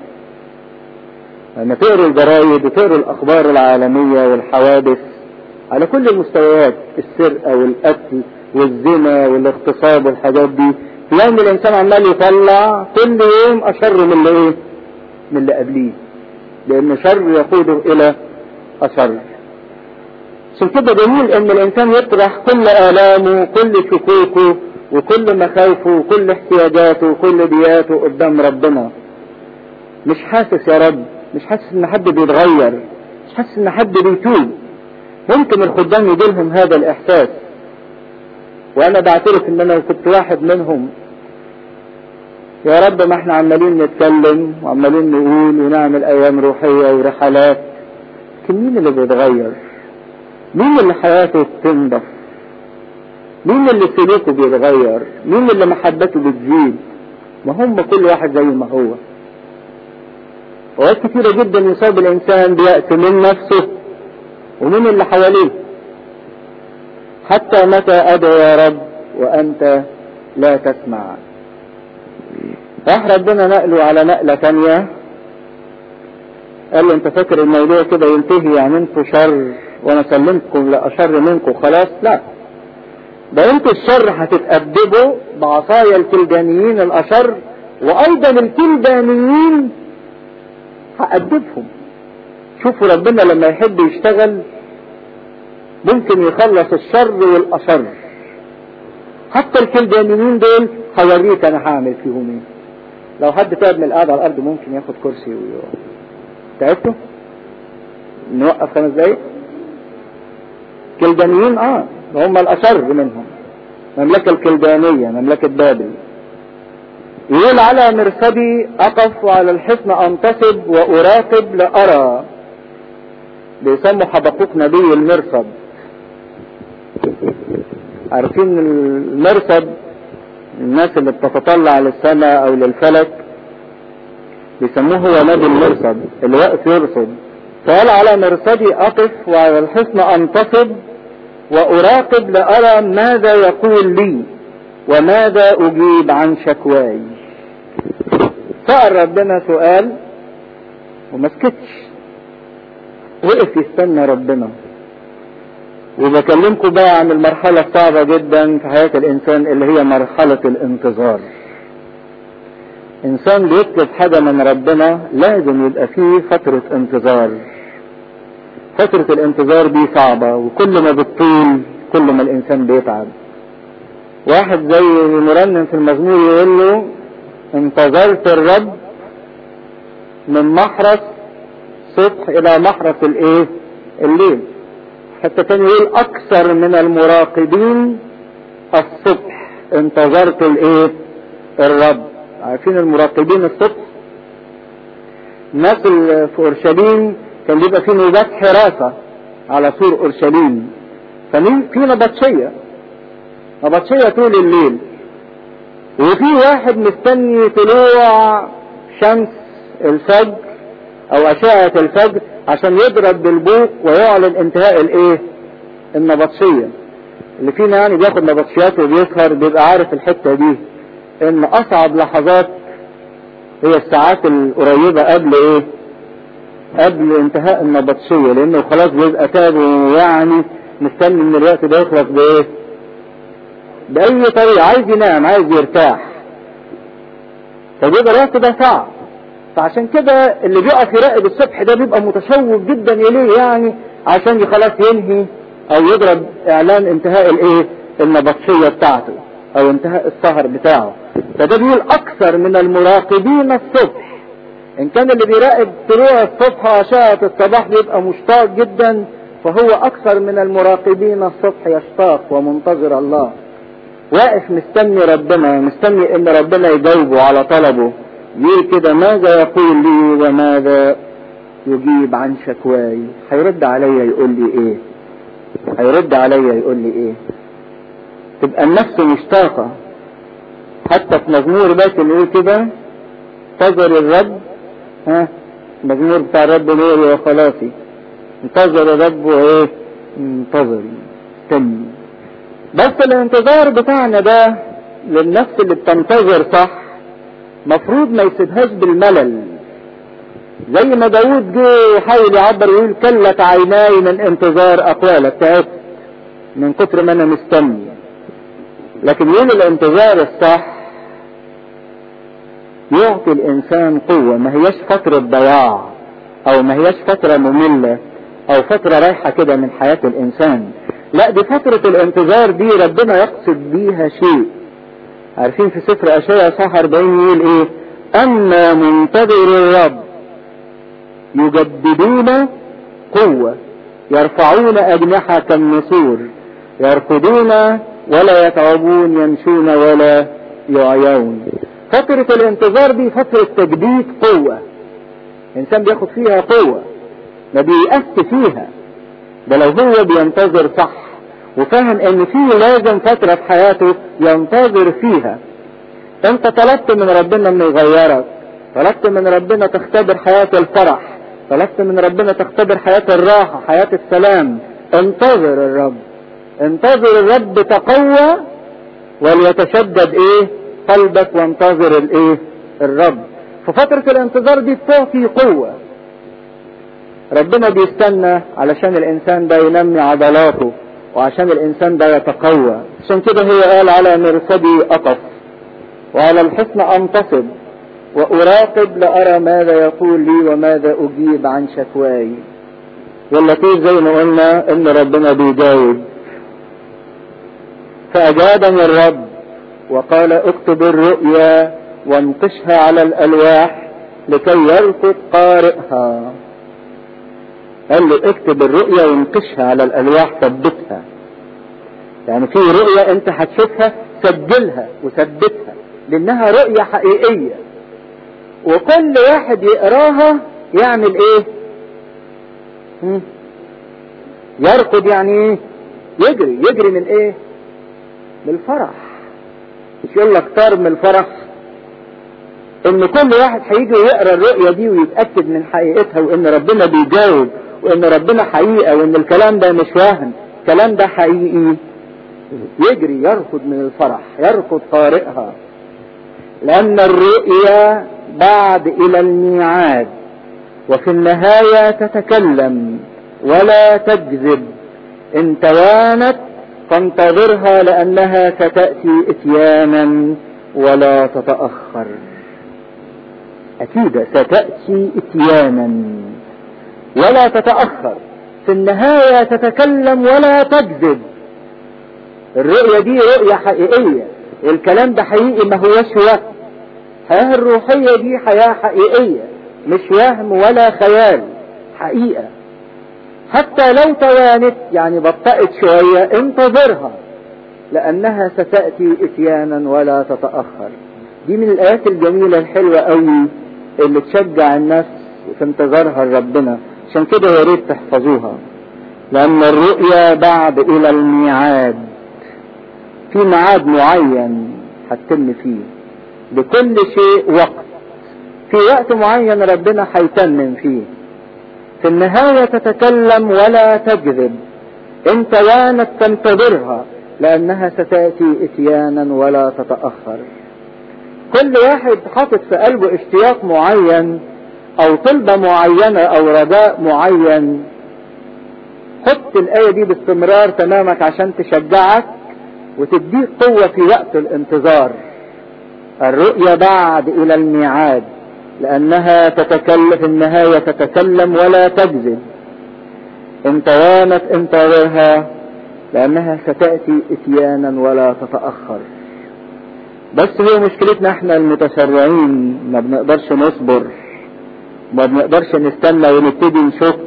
لما تقروا الجرايد وتقروا الاخبار العالمية والحوادث على كل المستويات السرقة والقتل والزنا والاغتصاب والحاجات دي تلاقي ان الانسان عمال يطلع كل يوم اشر من اللي ايه من اللي قبليه لان شر يقوده الى اشر عشان كده جميل ان الانسان يطرح كل الامه وكل شكوكه وكل مخاوفه وكل احتياجاته وكل دياته قدام ربنا مش حاسس يا رب مش حاسس ان حد بيتغير مش حاسس ان حد بيتوب ممكن الخدام يجيلهم هذا الاحساس وانا بعترف ان انا كنت واحد منهم يا رب ما احنا عمالين نتكلم وعمالين نقول ونعمل ايام روحية ورحلات لكن مين اللي بيتغير مين اللي حياته بتنضف مين اللي سلوكه بيتغير مين اللي محبته بتزيد ما هم كل واحد زي ما هو اوقات كتيرة جدا يصاب الانسان بيأس من نفسه ومن اللي حواليه حتى متى ادعو يا رب وانت لا تسمع راح ربنا نقله على نقلة تانية قال له انت فاكر الموضوع كده ينتهي يعني انتوا شر وانا سلمتكم لاشر منكم خلاص لا ده انتوا الشر هتتأدبوا بعصايا الكلدانيين الاشر وايضا الكلدانيين هأدبهم شوفوا ربنا لما يحب يشتغل ممكن يخلص الشر والاشر حتى الكلدانيين دول هوريك انا هعمل فيهم ايه لو حد تعب من القعده على الارض ممكن ياخد كرسي ويقعد تعبتوا نوقف خمس دقايق كلدانيين اه هم الاشر منهم مملكة الكلدانية مملكة بابل يقول على مرصدي اقف وعلى الحصن انتصب واراقب لارى بيسموا حبقوق نبي المرصد عارفين المرصد الناس اللي بتتطلع للسماء او للفلك بيسموه هو نبي المرصد اللي واقف يرصد قال على مرصدي اقف وعلى الحصن انتصب واراقب لارى ماذا يقول لي وماذا اجيب عن شكواي سأل ربنا سؤال وما سكتش وقف يستنى ربنا وبكلمكم بقى عن المرحلة الصعبة جدا في حياة الإنسان اللي هي مرحلة الانتظار. إنسان بيطلب حاجة من ربنا لازم يبقى فيه فترة انتظار. فترة الانتظار دي صعبة وكل ما بتطول كل ما الإنسان بيتعب. واحد زي مرنم في المزمور يقول له انتظرت الرب من محرس صبح إلى محرس الإيه؟ الليل. حتى كان يقول اكثر من المراقبين الصبح انتظرت الايه الرب عارفين المراقبين الصبح الناس اللي في اورشليم كان بيبقى في نوبات حراسة على سور اورشليم فمين في نبطشية نبطشية طول الليل وفي واحد مستني طلوع شمس الفجر او اشعة الفجر عشان يضرب بالبوق ويعلن انتهاء الايه النبطشية اللي فينا يعني بياخد نبطشيات وبيسهر بيبقى عارف الحتة دي ان اصعب لحظات هي الساعات القريبة قبل ايه قبل انتهاء النبطشية لانه خلاص بيبقى تاب ويعني مستني ان الوقت ده يخلص بايه بأي طريقة عايز ينام عايز يرتاح فبيبقى الوقت ده صعب فعشان كده اللي بيقف يراقب الصبح ده بيبقى متشوق جدا اليه يعني عشان خلاص ينهي او يضرب اعلان انتهاء الايه النبطشية بتاعته او انتهاء السهر بتاعه فده بيقول اكثر من المراقبين الصبح ان كان اللي بيراقب طلوع الصبح واشعة الصباح بيبقى مشتاق جدا فهو اكثر من المراقبين الصبح يشتاق ومنتظر الله واقف مستني ربنا مستني ان ربنا يجاوبه على طلبه ليه كده ماذا يقول لي وماذا يجيب عن شكواي هيرد عليا يقول لي ايه هيرد عليا يقول لي ايه تبقى النفس مشتاقة حتى في مزمور باكر يقول كده انتظر الرب ها مزمور بتاع الرب نوري وخلاصي انتظر الرب وايه انتظري استني بس الانتظار بتاعنا ده للنفس اللي بتنتظر صح مفروض ما يسيبهاش بالملل زي ما داود جه يحاول يعبر يقول كلت عيناي من انتظار اقوالك تعبت من كتر ما انا مستني لكن يقول الانتظار الصح يعطي الانسان قوة ما هياش فترة ضياع او ما هياش فترة مملة او فترة رايحة كده من حياة الانسان لا دي فترة الانتظار دي ربنا يقصد بيها شيء عارفين في سفر اشعياء صح 40 يقول ايه اما منتظر الرب يجددون قوة يرفعون اجنحة كالنسور يركضون ولا يتعبون يمشون ولا يعيون فترة الانتظار دي فترة تجديد قوة الانسان بياخد فيها قوة ما بيأس فيها ده لو هو بينتظر صح وفاهم ان في لازم فترة في حياته ينتظر فيها انت طلبت من ربنا انه يغيرك طلبت من ربنا تختبر حياة الفرح طلبت من ربنا تختبر حياة الراحة حياة السلام انتظر الرب انتظر الرب تقوى وليتشدد ايه قلبك وانتظر الايه الرب ففترة الانتظار دي بتعطي قوة ربنا بيستنى علشان الانسان ده ينمي عضلاته وعشان الانسان ده يتقوى عشان كده هو قال على مرصدي اقف وعلى الحصن انتصب واراقب لارى ماذا يقول لي وماذا اجيب عن شكواي واللطيف زي ما قلنا ان ربنا بيجاوب فاجابني الرب وقال اكتب الرؤيا وانقشها على الالواح لكي يلقط قارئها قال له اكتب الرؤيا وانقشها على الالواح ثبتها يعني في رؤيا انت هتشوفها سجلها وثبتها لانها رؤية حقيقية وكل واحد يقراها يعمل ايه هم؟ يرقد يعني ايه يجري يجري من ايه من الفرح مش يقول لك طار من الفرح ان كل واحد هيجي ويقرا الرؤية دي ويتأكد من حقيقتها وان ربنا بيجاوب وان ربنا حقيقة وان الكلام ده مش وهم الكلام ده حقيقي يجري يركض من الفرح يركض قارئها لان الرؤيا بعد الى الميعاد وفي النهاية تتكلم ولا تكذب ان توانت فانتظرها لانها ستأتي اتيانا ولا تتأخر اكيد ستأتي اتيانا ولا تتأخر في النهاية تتكلم ولا تكذب الرؤية دي رؤية حقيقية الكلام ده حقيقي ما هوش وهم الحياة الروحية دي حياة حقيقية مش وهم ولا خيال حقيقة حتى لو توانت يعني بطأت شوية انتظرها لأنها ستأتي إتيانا ولا تتأخر دي من الآيات الجميلة الحلوة قوي اللي تشجع الناس في انتظارها لربنا عشان كده يا ريت تحفظوها لأن الرؤيا بعد إلى الميعاد في ميعاد معين هتتم فيه لكل شيء وقت في وقت معين ربنا هيتمم فيه في النهاية تتكلم ولا تكذب ان توانت تنتظرها لأنها ستأتي إتيانا ولا تتأخر كل واحد حاطط في قلبه اشتياق معين او طلبة معينة او رجاء معين حط الآية دي باستمرار تمامك عشان تشجعك وتديك قوة في وقت الانتظار الرؤية بعد إلى الميعاد لأنها تتكلم في النهاية تتكلم ولا تكذب إن توانت انتظرها لأنها ستأتي إتيانا ولا تتأخر بس هي مشكلتنا احنا المتسرعين ما بنقدرش نصبر ما بنقدرش نستنى ونبتدي نشك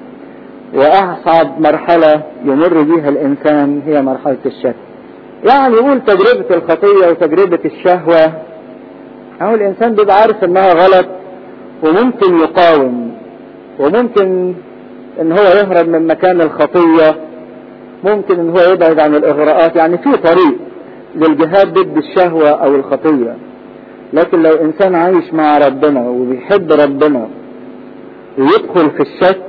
واصعب مرحلة يمر بيها الانسان هي مرحلة الشك يعني يقول تجربة الخطية وتجربة الشهوة هو الانسان بيبقى عارف انها غلط وممكن يقاوم وممكن ان هو يهرب من مكان الخطية ممكن ان هو يبعد عن الاغراءات يعني في طريق للجهاد ضد الشهوة او الخطية لكن لو انسان عايش مع ربنا وبيحب ربنا ويدخل في الشك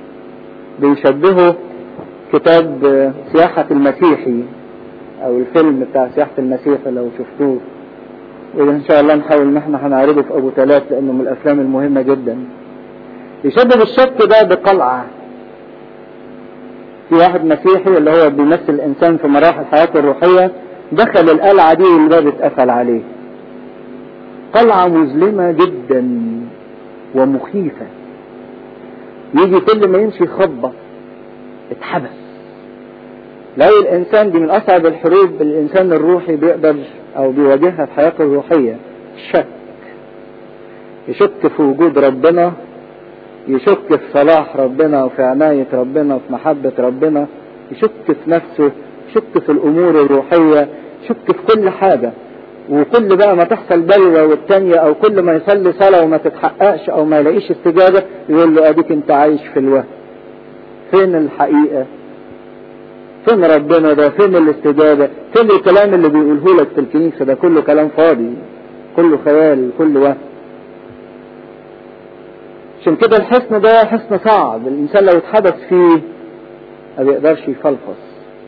بيشبهه كتاب سياحة المسيحي او الفيلم بتاع سياحة المسيح لو شفتوه وإذا ان شاء الله نحاول ان احنا هنعرضه في ابو ثلاث لانه من الافلام المهمة جدا يشبه الشك ده بقلعة في واحد مسيحي اللي هو بيمثل الانسان في مراحل حياته الروحية دخل القلعة دي والباب اتقفل عليه قلعة مظلمة جدا ومخيفة يجي كل ما يمشي يخبط اتحبس لو الانسان دي من اصعب الحروب الانسان الروحي بيقدر او بيواجهها في حياته الروحية الشك يشك في وجود ربنا يشك في صلاح ربنا وفي عناية ربنا وفي محبة ربنا يشك في نفسه يشك في الامور الروحية يشك في كل حاجة وكل بقى ما تحصل بلوى والتانية او كل ما يصلي صلاة وما تتحققش او ما يلاقيش استجابة يقول له اديك انت عايش في الوهم فين الحقيقة فين ربنا ده فين الاستجابة فين الكلام اللي بيقوله لك في الكنيسة ده كله كلام فاضي كله خيال كله وهم عشان كده الحصن ده حصن صعب الانسان لو اتحبس فيه ما بيقدرش يفلفص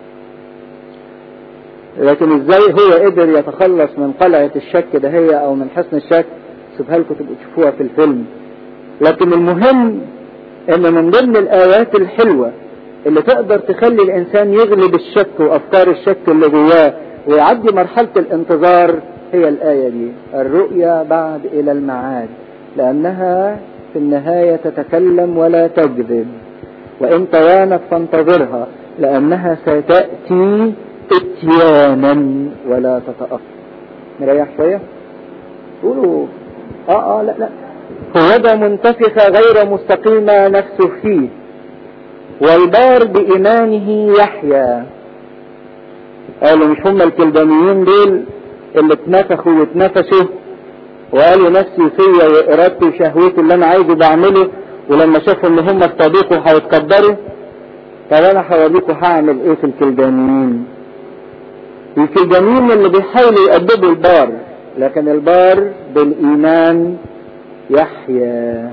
لكن ازاي هو قدر يتخلص من قلعة الشك ده هي او من حصن الشك سيبها لكم تبقوا تشوفوها في الفيلم لكن المهم ان من ضمن الايات الحلوة اللي تقدر تخلي الانسان يغلب الشك وافكار الشك اللي جواه ويعدي مرحلة الانتظار هي الاية دي الرؤيا بعد الى المعاد لانها في النهاية تتكلم ولا تكذب وان توانت فانتظرها لانها ستأتي اتيانا ولا تتأخر نريح شوية قولوا اه اه لا لا هو ده منتفخة غير مستقيمة نفسه فيه والبار بإيمانه يحيا قالوا مش هم الكلدانيين دول اللي اتنفخوا واتنفسوا وقالوا نفسي فيا وارادتي وشهوتي اللي انا عايزه بعمله ولما شافوا ان هم اصطدقوا هيتكبروا طب انا هوريكم هعمل ايه في الكلدانيين الكلدانيين اللي بيحاولوا يأدبوا البار لكن البار بالايمان يحيا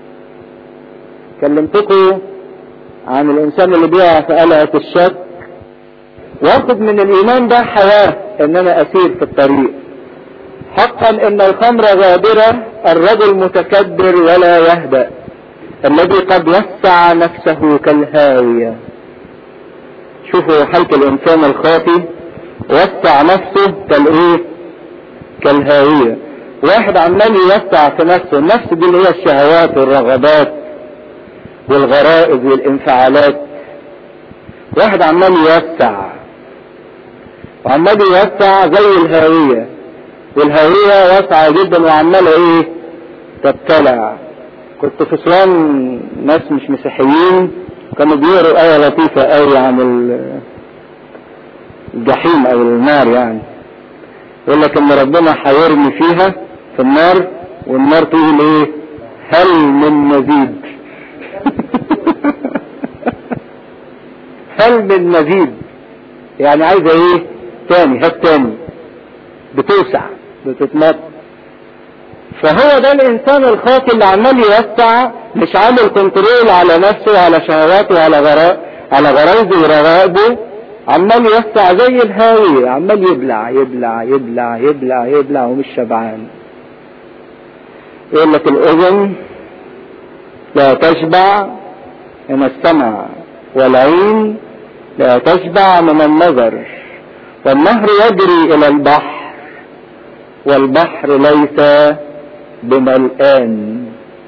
كلمتكم عن الانسان اللي بيقع في قلعة الشك واخد من الايمان ده حياة ان انا اسير في الطريق حقا ان الخمر غادرة الرجل متكبر ولا يهدأ الذي قد وسع نفسه كالهاوية شوفوا حالة الانسان الخاطي وسع نفسه كالايه كالهاوية واحد عمال يوسع في نفسه النفس دي اللي هي الشهوات والرغبات والغرائز والانفعالات واحد عمال يوسع وعمال يوسع زي الهاوية والهاوية واسعة جدا وعمالة ايه تبتلع كنت في اسوان ناس مش مسيحيين كانوا بيقروا آية لطيفة قوي عن الجحيم او النار يعني يقول لك ان ربنا هيرمي فيها في النار والنار تقول ايه هل من مزيد هل من مزيد يعني عايزة ايه تاني هات تاني بتوسع بتتمط فهو ده الانسان الخاطئ اللي عمال يوسع مش عامل كنترول على نفسه وعلى شهواته وعلى غراء على غرايزه ورغائبه عمال يوسع زي الهاوية عمال يبلع يبلع يبلع يبلع يبلع ومش شبعان يقول لك الاذن لا تشبع من السمع والعين لا تشبع من النظر والنهر يجري الى البحر والبحر ليس بملآن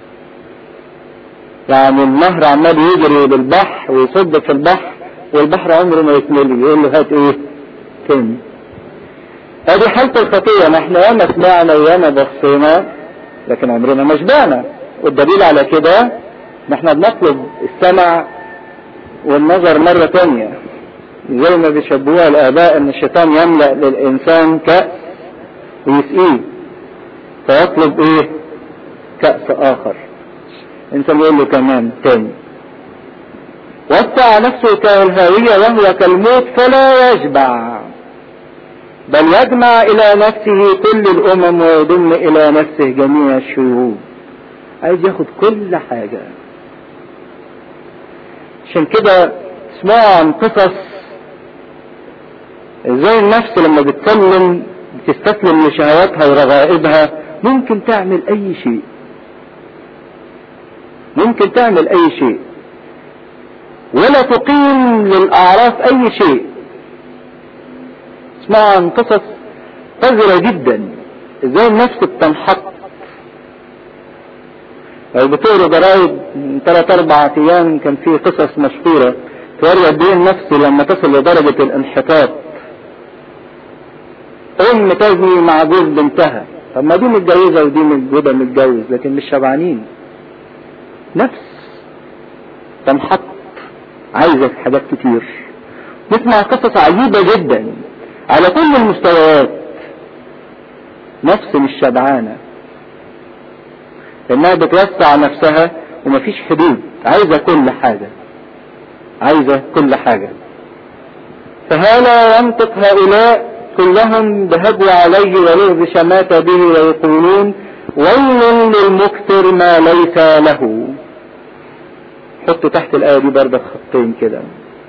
يعني النهر عمال يجري للبحر ويصد في البحر والبحر عمره ما يكمل يقول له هات ايه تاني ادي حالة الخطية ما احنا ياما سمعنا وياما بصينا لكن عمرنا ما شبعنا والدليل على كده ان احنا بنطلب السمع والنظر مرة تانية زي ما بيشبهوها الاباء ان الشيطان يملأ للانسان كأس ويسقيه فيطلب ايه كأس اخر انت يقول له كمان تاني وسع نفسه كالهاوية وهو كالموت فلا يشبع بل يجمع الى نفسه كل الامم ويضم الى نفسه جميع الشعوب عايز ياخد كل حاجة عشان كده اسمعوا عن قصص ازاي النفس لما بتسلم بتستسلم لشهواتها ورغائبها ممكن تعمل اي شيء ممكن تعمل اي شيء ولا تقيم للاعراف اي شيء اسمعوا عن قصص قذرة جدا ازاي النفس بتنحط لو بتقروا جرايد من ثلاث اربع ايام كان في قصص مشهورة توري قد ايه النفس لما تصل لدرجة الانحطاط ام تزني مع جوز بنتها طب ما دي متجوزة ودي متجوزة متجوز لكن مش شبعانين نفس تنحط عايزة في حاجات كتير نسمع قصص عجيبة جدا على كل المستويات نفس مش شبعانة لانها بتوسع نفسها ومفيش حدود عايزة كل حاجة عايزة كل حاجة فهلا ينطق هؤلاء كلهم بهجو عليه ولغز شمات به ويقولون ويل للمكثر ما ليس له حطوا تحت الآية دي برضه خطين كده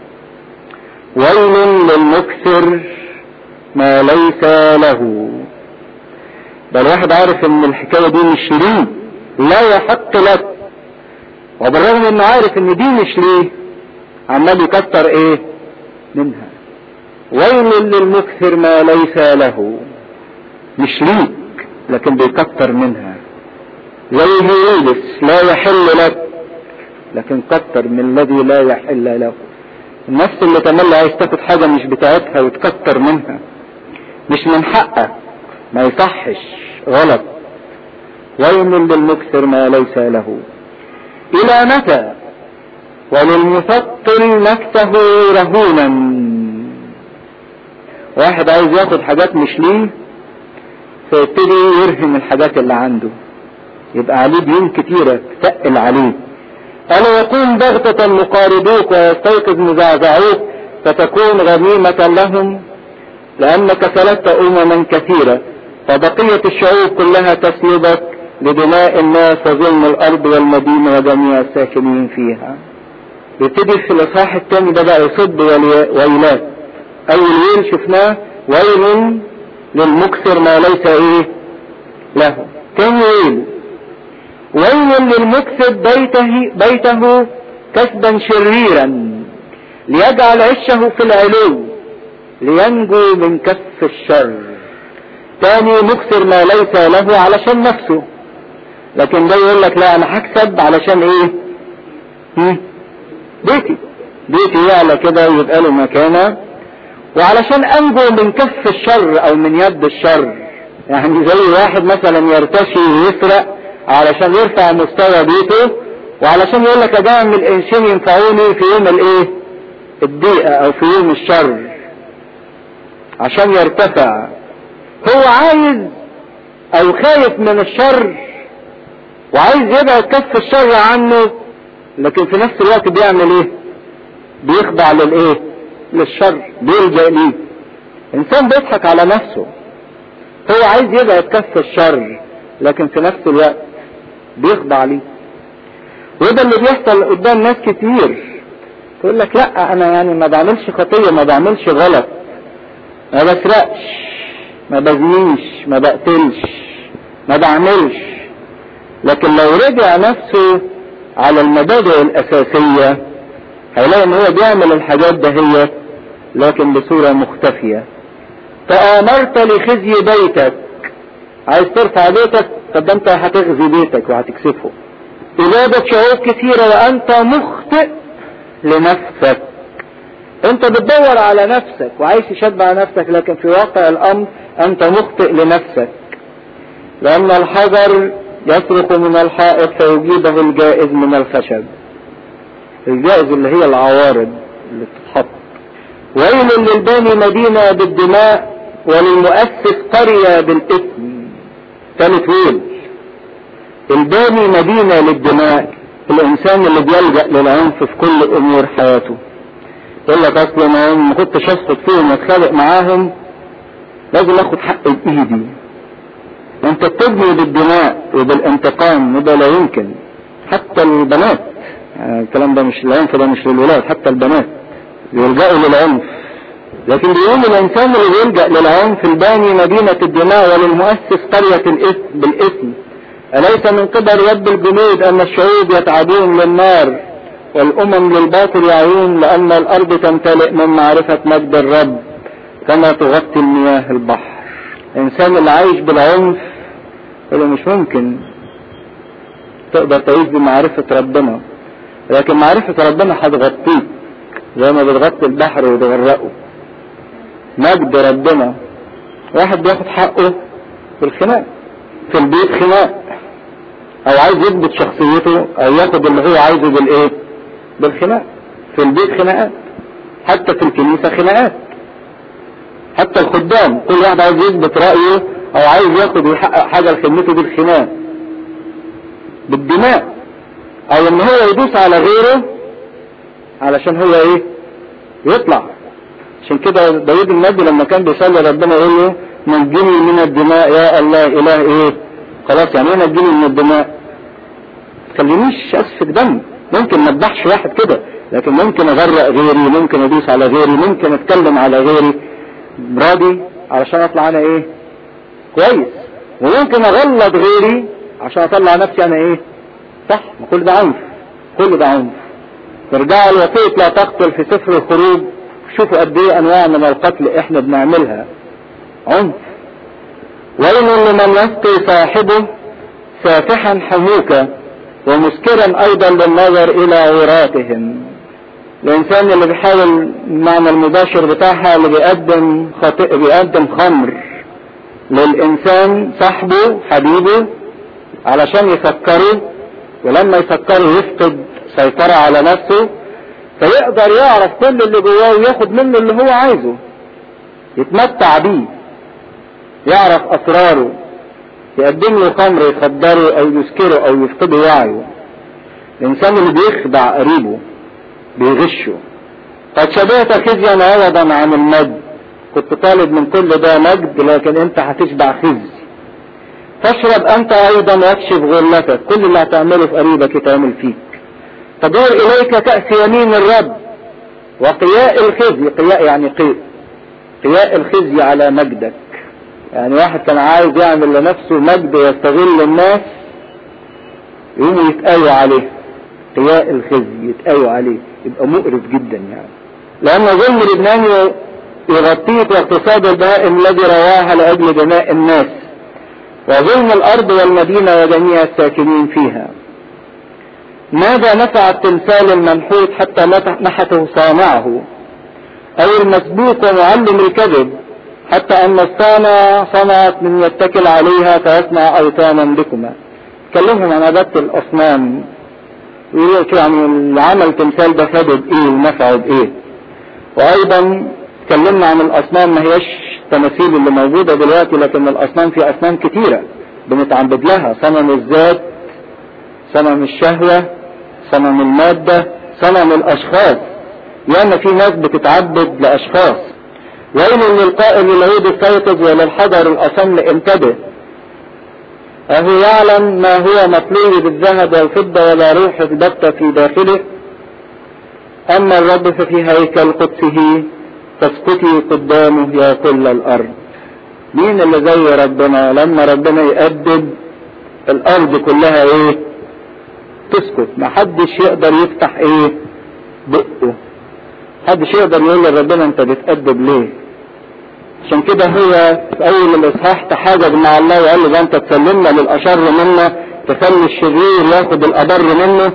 ويل للمكثر ما ليس له ده الواحد عارف ان الحكاية دي مش ليه لا يحق لك وبالرغم انه عارف ان دي مش ليه عمال يكتر ايه منها ويل للمكثر ما ليس له مش ليك لكن بيكتر منها زي هيرودس لا يحل لك لكن كتر من الذي لا يحل له النفس اللي تملي عايز تاخد حاجة مش بتاعتها وتكتر منها مش من حقك ما يصحش غلط ويل للمكثر ما ليس له الى متى وللمثقل نفسه رهونا واحد عايز ياخد حاجات مش ليه فيبتدي يرهن الحاجات اللي عنده يبقى عليه ديون كتيرة تقل عليه ألا يقوم بغتة مقاربوك ويستيقظ مزعزعوك فتكون غنيمة لهم لأنك سلبت أمما كثيرة فبقية الشعوب كلها تسلبك لدماء الناس وظلم الأرض والمدينة وجميع الساكنين فيها يبتدي في الإصحاح الثاني ده بقى يصب ويلات أول ويل شفناه ويل للمكسر ما ليس إيه له تاني ويل ويل للمكسب بيته, بيته كسبا شريرا ليجعل عشه في العلو لينجو من كف الشر تاني مكسر ما ليس له علشان نفسه لكن ده يقول لك لا انا هكسب علشان ايه هم؟ بيتي بيتي يعلى كده ويبقى له مكانه وعلشان انجو من كف الشر او من يد الشر يعني زي واحد مثلا يرتشي ويسرق علشان يرفع مستوى بيته وعلشان يقول لك ده من الانسان ينفعوني في يوم الايه الضيقة او في يوم الشر عشان يرتفع هو عايز او خايف من الشر وعايز يبعد كف الشر عنه لكن في نفس الوقت بيعمل ايه بيخضع للايه للشر بيلجأ ليه انسان بيضحك على نفسه هو عايز يبعد كف الشر لكن في نفس الوقت بيخضع ليه وده اللي بيحصل قدام ناس كتير تقول لك لا انا يعني ما بعملش خطيه ما بعملش غلط ما بسرقش ما بزنيش ما بقتلش ما بعملش لكن لو رجع نفسه على المبادئ الاساسيه هيلاقي ان هو بيعمل الحاجات دهيت لكن بصوره مختفيه تآمرت لخزي بيتك عايز ترفع بيتك طب انت هتغزي بيتك وهتكسفه إجابة شعوب كثيرة وأنت مخطئ لنفسك أنت بتدور على نفسك وعايز تشبع نفسك لكن في واقع الأمر أنت مخطئ لنفسك لأن الحجر يصرخ من الحائط فيجيبه الجائز من الخشب الجائز اللي هي العوارض اللي بتتحط ويل للباني مدينة بالدماء وللمؤسس قرية بالإثم ثالث ويل الباني مدينة للدماء الإنسان اللي بيلجأ للعنف في كل أمور حياته يقول لك أصل أنا ما كنتش أسقط فيهم وأتخانق معاهم لازم آخد حق بإيدي أنت بتبني بالدماء وبالانتقام وده لا يمكن حتى البنات يعني الكلام ده مش العنف ده مش للولاد حتى البنات يلجأوا للعنف لكن بيقول الإنسان اللي بيلجأ للعنف الباني مدينة الدماء وللمؤسس قرية الإثم بالإثم أليس من قبل رب الجنود أن الشعوب يتعدون للنار والأمم للباطل يعيون لأن الأرض تمتلئ من معرفة مجد الرب كما تغطي المياه البحر الإنسان اللي عايش بالعنف اللي مش ممكن تقدر تعيش بمعرفة ربنا لكن معرفة ربنا هتغطيك زي ما بتغطي البحر وتغرقه مجد ربنا واحد بياخد حقه في الخناق في البيت خناق او عايز يثبت شخصيته او ياخد اللي هو عايزه بالايه بالخناق في البيت خناقات حتى في الكنيسة خناقات حتى الخدام كل واحد عايز يثبت رأيه او عايز ياخد ويحقق حاجة لخدمته بالخناق بالدماء او ان هو يدوس على غيره علشان هو ايه يطلع عشان كده داود النبي لما كان بيصلي ربنا يقول له نجني من الدماء يا الله اله ايه خلاص يعني ايه نجني من الدماء تخلينيش اسفك دم ممكن ما اذبحش واحد كده لكن ممكن اغرق غيري ممكن ادوس على غيري ممكن اتكلم على غيري راضي علشان اطلع انا ايه كويس وممكن اغلط غيري عشان اطلع نفسي انا ايه صح ما كل ده عنف كل ده عنف ترجعوا الوصية لا تقتل في سفر الخروج شوفوا قد ايه انواع من القتل احنا بنعملها عنف ويل لمن يسقي صاحبه سافحا حموكا ومسكرا ايضا للنظر الى عوراتهم الانسان اللي بيحاول المعنى المباشر بتاعها اللي بيقدم خطئ بيقدم خمر للانسان صاحبه حبيبه علشان يفكره ولما يفكره يفقد سيطرة على نفسه فيقدر يعرف كل اللي جواه وياخد منه اللي هو عايزه يتمتع بيه يعرف اسراره يقدم له خمر يخدره او يسكره او يفقده وعيه الانسان اللي بيخدع قريبه بيغشه قد شبهت خزيا عوضا عن المجد كنت طالب من كل ده مجد لكن انت هتشبع خزي فاشرب انت ايضا واكشف غلتك كل اللي هتعمله في قريبك يتعمل فيك تدور اليك كأس يمين الرب وقياء الخزي قياء يعني قيء قياء الخزي على مجدك يعني واحد كان عايز يعمل لنفسه مجد ويستغل الناس يقوموا يتقايوا عليه قياء الخزي يتقايوا عليه يبقى مقرف جدا يعني لأن ظلم لبنان يغطيك واقتصاد البهائم الذي رواها لأجل دماء الناس وظلم الأرض والمدينة وجميع الساكنين فيها ماذا نفع التمثال المنحوت حتى نحته صانعه أو المسبوق ومعلم الكذب حتى أن الصانع صنعت من يتكل عليها فيصنع أوثانا بكما تكلمهم عن عبادة الأصنام يقول يعني العمل تمثال ده فاده بإيه ونفعه بإيه وأيضا اتكلمنا عن الأصنام ما هيش التماثيل اللي موجودة دلوقتي لكن الأصنام في أصنام كتيرة بنتعبد لها صنم الذات صنم الشهوة صنم المادة صنم الأشخاص لأن في ناس بتتعبد لأشخاص ويل للقائل للعود السيطز وللحجر الأصم انتبه أهو يعلم ما هو مطلوب بالذهب والفضة ولا روح البتة في داخله أما الرب ففي هيكل قدسه فاسكتي قدامه يا كل الأرض مين اللي زي ربنا لما ربنا يأدب الأرض كلها إيه تسكت ما حدش يقدر يفتح إيه بقه محدش يقدر يقول لربنا أنت بتأدب ليه عشان كده هو في اول الاصحاح تحاجج مع الله وقال له ده انت تسلمنا للاشر منا تخلي الشرير ياخد الابر منه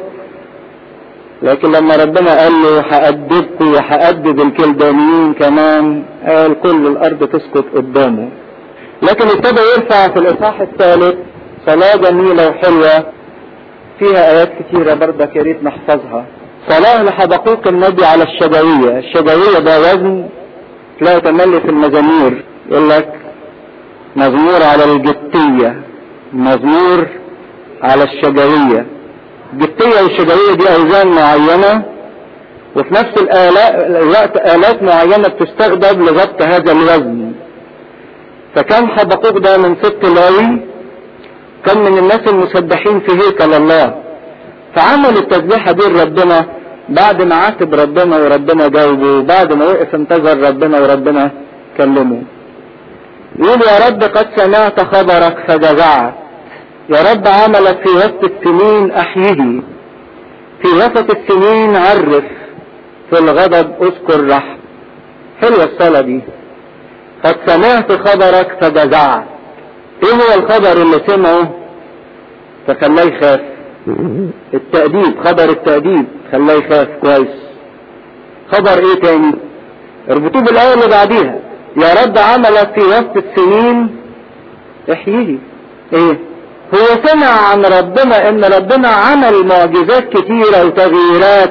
لكن لما ربنا قال له هأدبكم وهأدب الكلدانيين كمان قال كل الارض تسكت قدامه لكن ابتدى يرفع في الاصحاح الثالث صلاة جميلة وحلوة فيها ايات كتيرة برضك يا ريت نحفظها صلاة لحبقوق النبي على الشجوية الشجوية ده وزن تلاقي تملي في المزامير يقول لك مزمور على الجتية مزمور على الشجوية الجتية والشجوية دي أوزان معينة وفي نفس الوقت آلات معينة بتستخدم لضبط هذا الوزن فكان حبقوق ده من ست لاوي كان من الناس المسبحين في هيكل الله فعمل التسبيحة دي لربنا بعد ما عاتب ربنا وربنا جاوبه بعد ما وقف انتظر ربنا وربنا كلمه يقول يا رب قد سمعت خبرك فجزعت يا رب عملك في وسط السنين احيه في وسط السنين عرف في الغضب اذكر رحم حلوة الصلاة دي قد سمعت خبرك فجزعت ايه هو الخبر اللي سمعه فخلاه يخاف التأديب خبر التأديب خلاه يخاف كويس خبر ايه تاني اربطوه بالآية اللي بعديها يا رب عملك في وسط السنين احييه ايه هو سمع عن ربنا ان ربنا عمل معجزات كتيرة وتغييرات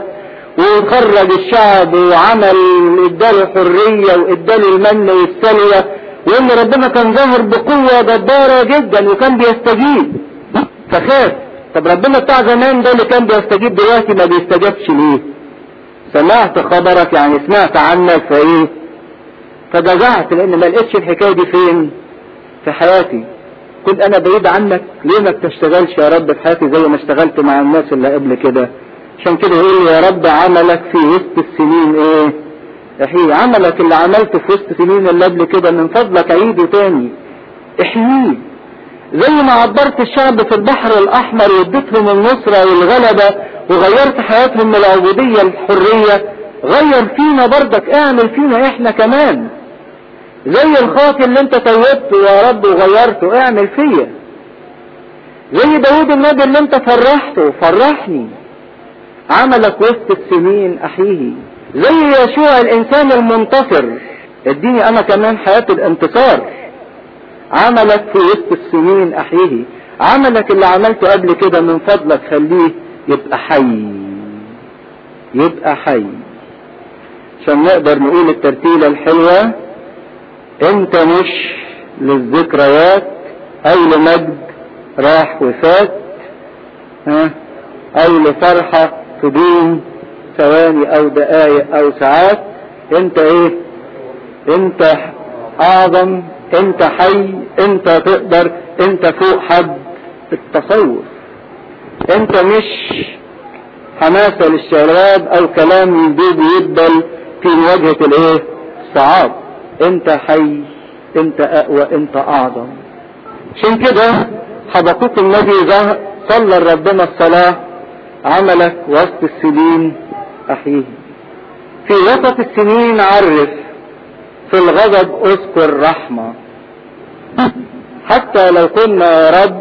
وخرج الشعب وعمل اداله حرية واداله المن والسلوى وان ربنا كان ظاهر بقوة جبارة جدا وكان بيستجيب فخاف طب ربنا بتاع زمان ده اللي كان بيستجيب دلوقتي ما بيستجابش ليه سمعت خبرك يعني سمعت عنك فايه فجزعت لان ما لقيتش الحكاية دي فين في حياتي كنت انا بعيد عنك ليه ما بتشتغلش يا رب في حياتي زي ما اشتغلت مع الناس اللي قبل كده عشان كده يقول يا رب عملك في وسط السنين ايه احيي عملك اللي عملته في وسط السنين اللي قبل كده من فضلك عيده تاني احييه زي ما عبرت الشعب في البحر الاحمر واديتهم النصرة والغلبة وغيرت حياتهم من العبودية الحرية غير فينا بردك اعمل فينا احنا كمان زي الخاطي اللي انت توبته يا رب وغيرته اعمل فيا زي داود النبي اللي انت فرحته فرحني عملك وسط السنين احيه زي يشوع الانسان المنتصر اديني انا كمان حياة الانتصار عملك في وسط السنين احيه عملك اللي عملته قبل كده من فضلك خليه يبقى حي يبقى حي عشان نقدر نقول الترتيلة الحلوة انت مش للذكريات او لمجد راح وفات ها او لفرحة تدوم ثواني او دقايق او ساعات انت ايه انت اعظم انت حي انت تقدر انت فوق حد التصور انت مش حماسة للشباب او كلام يدوب يدبل في مواجهة الايه الصعاب انت حي انت اقوى انت اعظم عشان كده حبقوك النبي صلى ربنا الصلاة عملك وسط السنين احييه في وسط السنين عرف في الغضب اذكر رحمة حتى لو كنا يا رب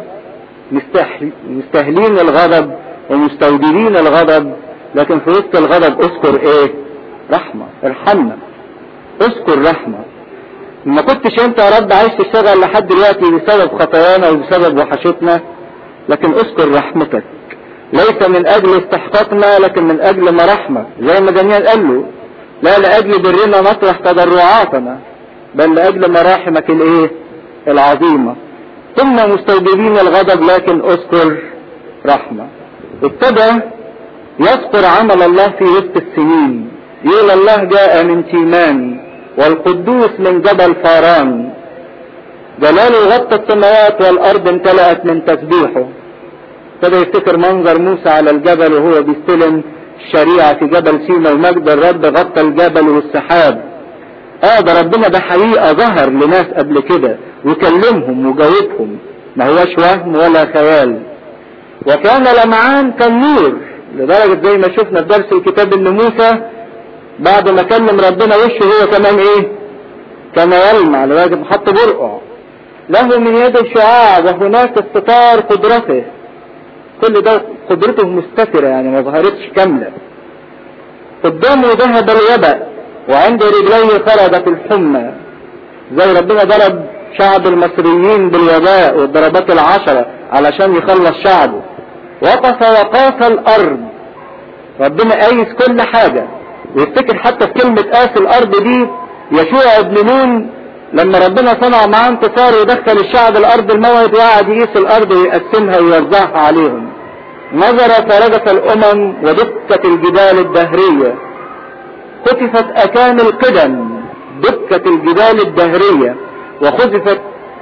مستهلين الغضب ومستودعين الغضب لكن في وسط الغضب اذكر ايه رحمة ارحمنا اذكر رحمة ما كنتش انت يا رب عايز تشتغل لحد دلوقتي بسبب خطايانا وبسبب وحشتنا لكن اذكر رحمتك ليس من اجل استحقاقنا لكن من اجل مراحمك زي ما دانيال قال له لا لاجل برنا نطرح تضرعاتنا بل لاجل مراحمك الايه العظيمة كنا مستوجبين الغضب لكن اذكر رحمة ابتدى يذكر عمل الله في وسط السنين يقول الله جاء من تيمان والقدوس من جبل فاران جلاله غطى السماوات والارض امتلأت من تسبيحه ابتدى يفتكر منظر موسى على الجبل وهو بيستلم الشريعة في جبل سينا ومجد الرب غطى الجبل والسحاب اه ده ربنا ده حقيقة ظهر لناس قبل كده وكلمهم وجاوبهم ما هوش وهم ولا خيال وكان لمعان كالنور لدرجة زي ما شفنا في درس الكتاب ان موسى بعد ما كلم ربنا وشه هو كمان ايه كان يلمع لدرجة حط برقع له من يد الشعاع وهناك استطار قدرته كل ده قدرته مستترة يعني ما ظهرتش كاملة قدامه ذهب الوباء وعند رجليه خرجت الحمى زي ربنا ضرب شعب المصريين بالوباء والضربات العشرة علشان يخلص شعبه وقف وقاس الارض ربنا قايس كل حاجة ويفتكر حتى في كلمة قاس الارض دي يشوع ابن نون لما ربنا صنع معاه انتصار ودخل الشعب الارض الموعد وقعد يقيس الارض ويقسمها ويوزعها عليهم نظر فرجت الامم ودكت الجبال الدهرية خطفت اكام القدم دكت الجبال الدهرية وخذفت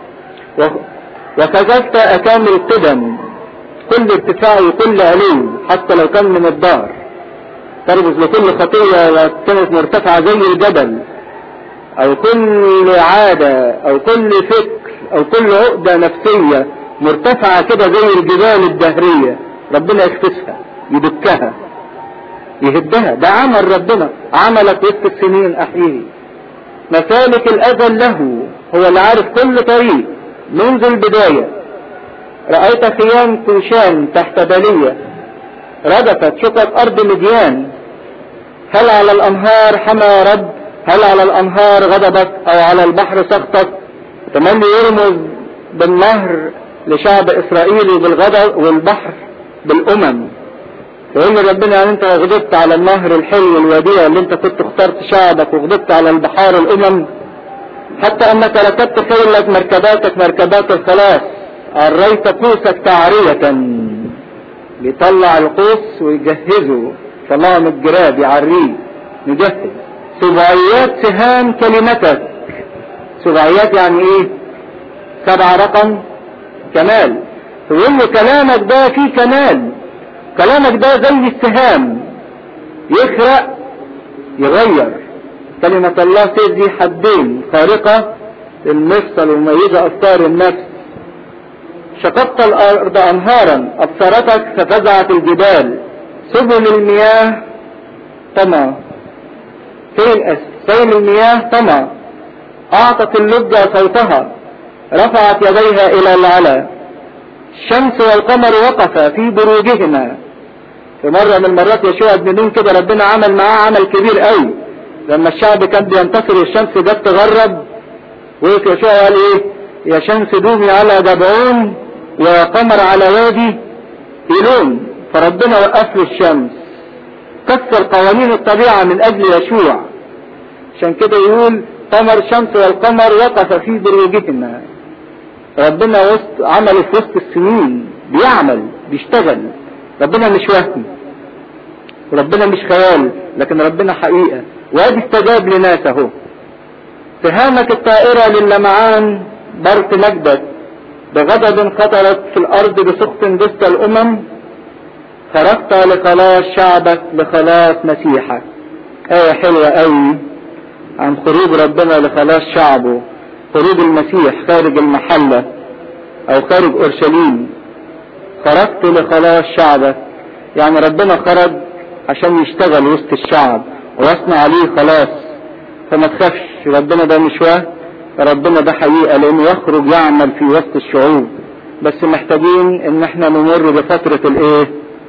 وكذبت اكام القدم كل ارتفاع وكل علو حتى لو كان من الظهر ترمز لكل خطية كانت مرتفعة زي الجبل او كل عادة او كل فكر او كل عقدة نفسية مرتفعة كده زي الجبال الدهرية ربنا يخفسها يدكها يهدها ده عمل ربنا عملك وسط السنين احييه مسالك الاذى له هو اللي عارف كل طريق منذ البداية رأيت خيام كوشان تحت بلية ردفت شقق ارض مديان هل على الانهار حمى يا رب هل على الانهار غضبك او على البحر سخطك تملي يرمز بالنهر لشعب اسرائيل وبالغضب والبحر بالامم يقول ربنا يعني انت غضبت على النهر الحلو الوديع اللي انت كنت اخترت شعبك وغضبت على البحار الامم حتى انك ركبت خيلك مركباتك مركبات الخلاص عريت قوسك تعرية بيطلع القوس ويجهزه طلعه من الجراب يعريه يجهز سبعيات سهام كلمتك سبعيات يعني ايه سبع رقم كمال فيقول له كلامك ده فيه كمال كلامك ده زي السهام يخرق يغير كلمة الله تدي حدين خارقة المفصل ومميزة أفكار النفس شققت الأرض أنهارا أبصرتك ففزعت الجبال سبل المياه طمع سيل سيل المياه طمع أعطت اللجة صوتها رفعت يديها إلى العلا الشمس والقمر وقفا في بروجهما في مرة من المرات يشوع بن نون كده ربنا عمل معاه عمل كبير قوي لما الشعب كان بينتصر والشمس جت تغرب وقف يشوع قال ايه يا شمس دومي على جبعون ويا قمر على وادي إيلون فربنا وقف له الشمس كسر قوانين الطبيعة من أجل يشوع عشان كده يقول قمر الشمس والقمر وقف في بروجهما ربنا وسط عمله في وسط السنين بيعمل بيشتغل ربنا مش وهم ربنا مش خيال لكن ربنا حقيقة وادي استجاب لناس اهو سهامك الطائرة للمعان برق مجدك بغضب خطرت في الارض بسخط دست الامم خرجت لخلاص شعبك لخلاص مسيحك آية حلوة قوي عن خروج ربنا لخلاص شعبه خروج المسيح خارج المحلة او خارج اورشليم خرجت لخلاص شعبك يعني ربنا خرج عشان يشتغل وسط الشعب ويصنع عليه خلاص فما تخافش ربنا ده مش وهم ربنا ده حقيقة لانه يخرج يعمل في وسط الشعوب بس محتاجين ان احنا نمر بفترة الايه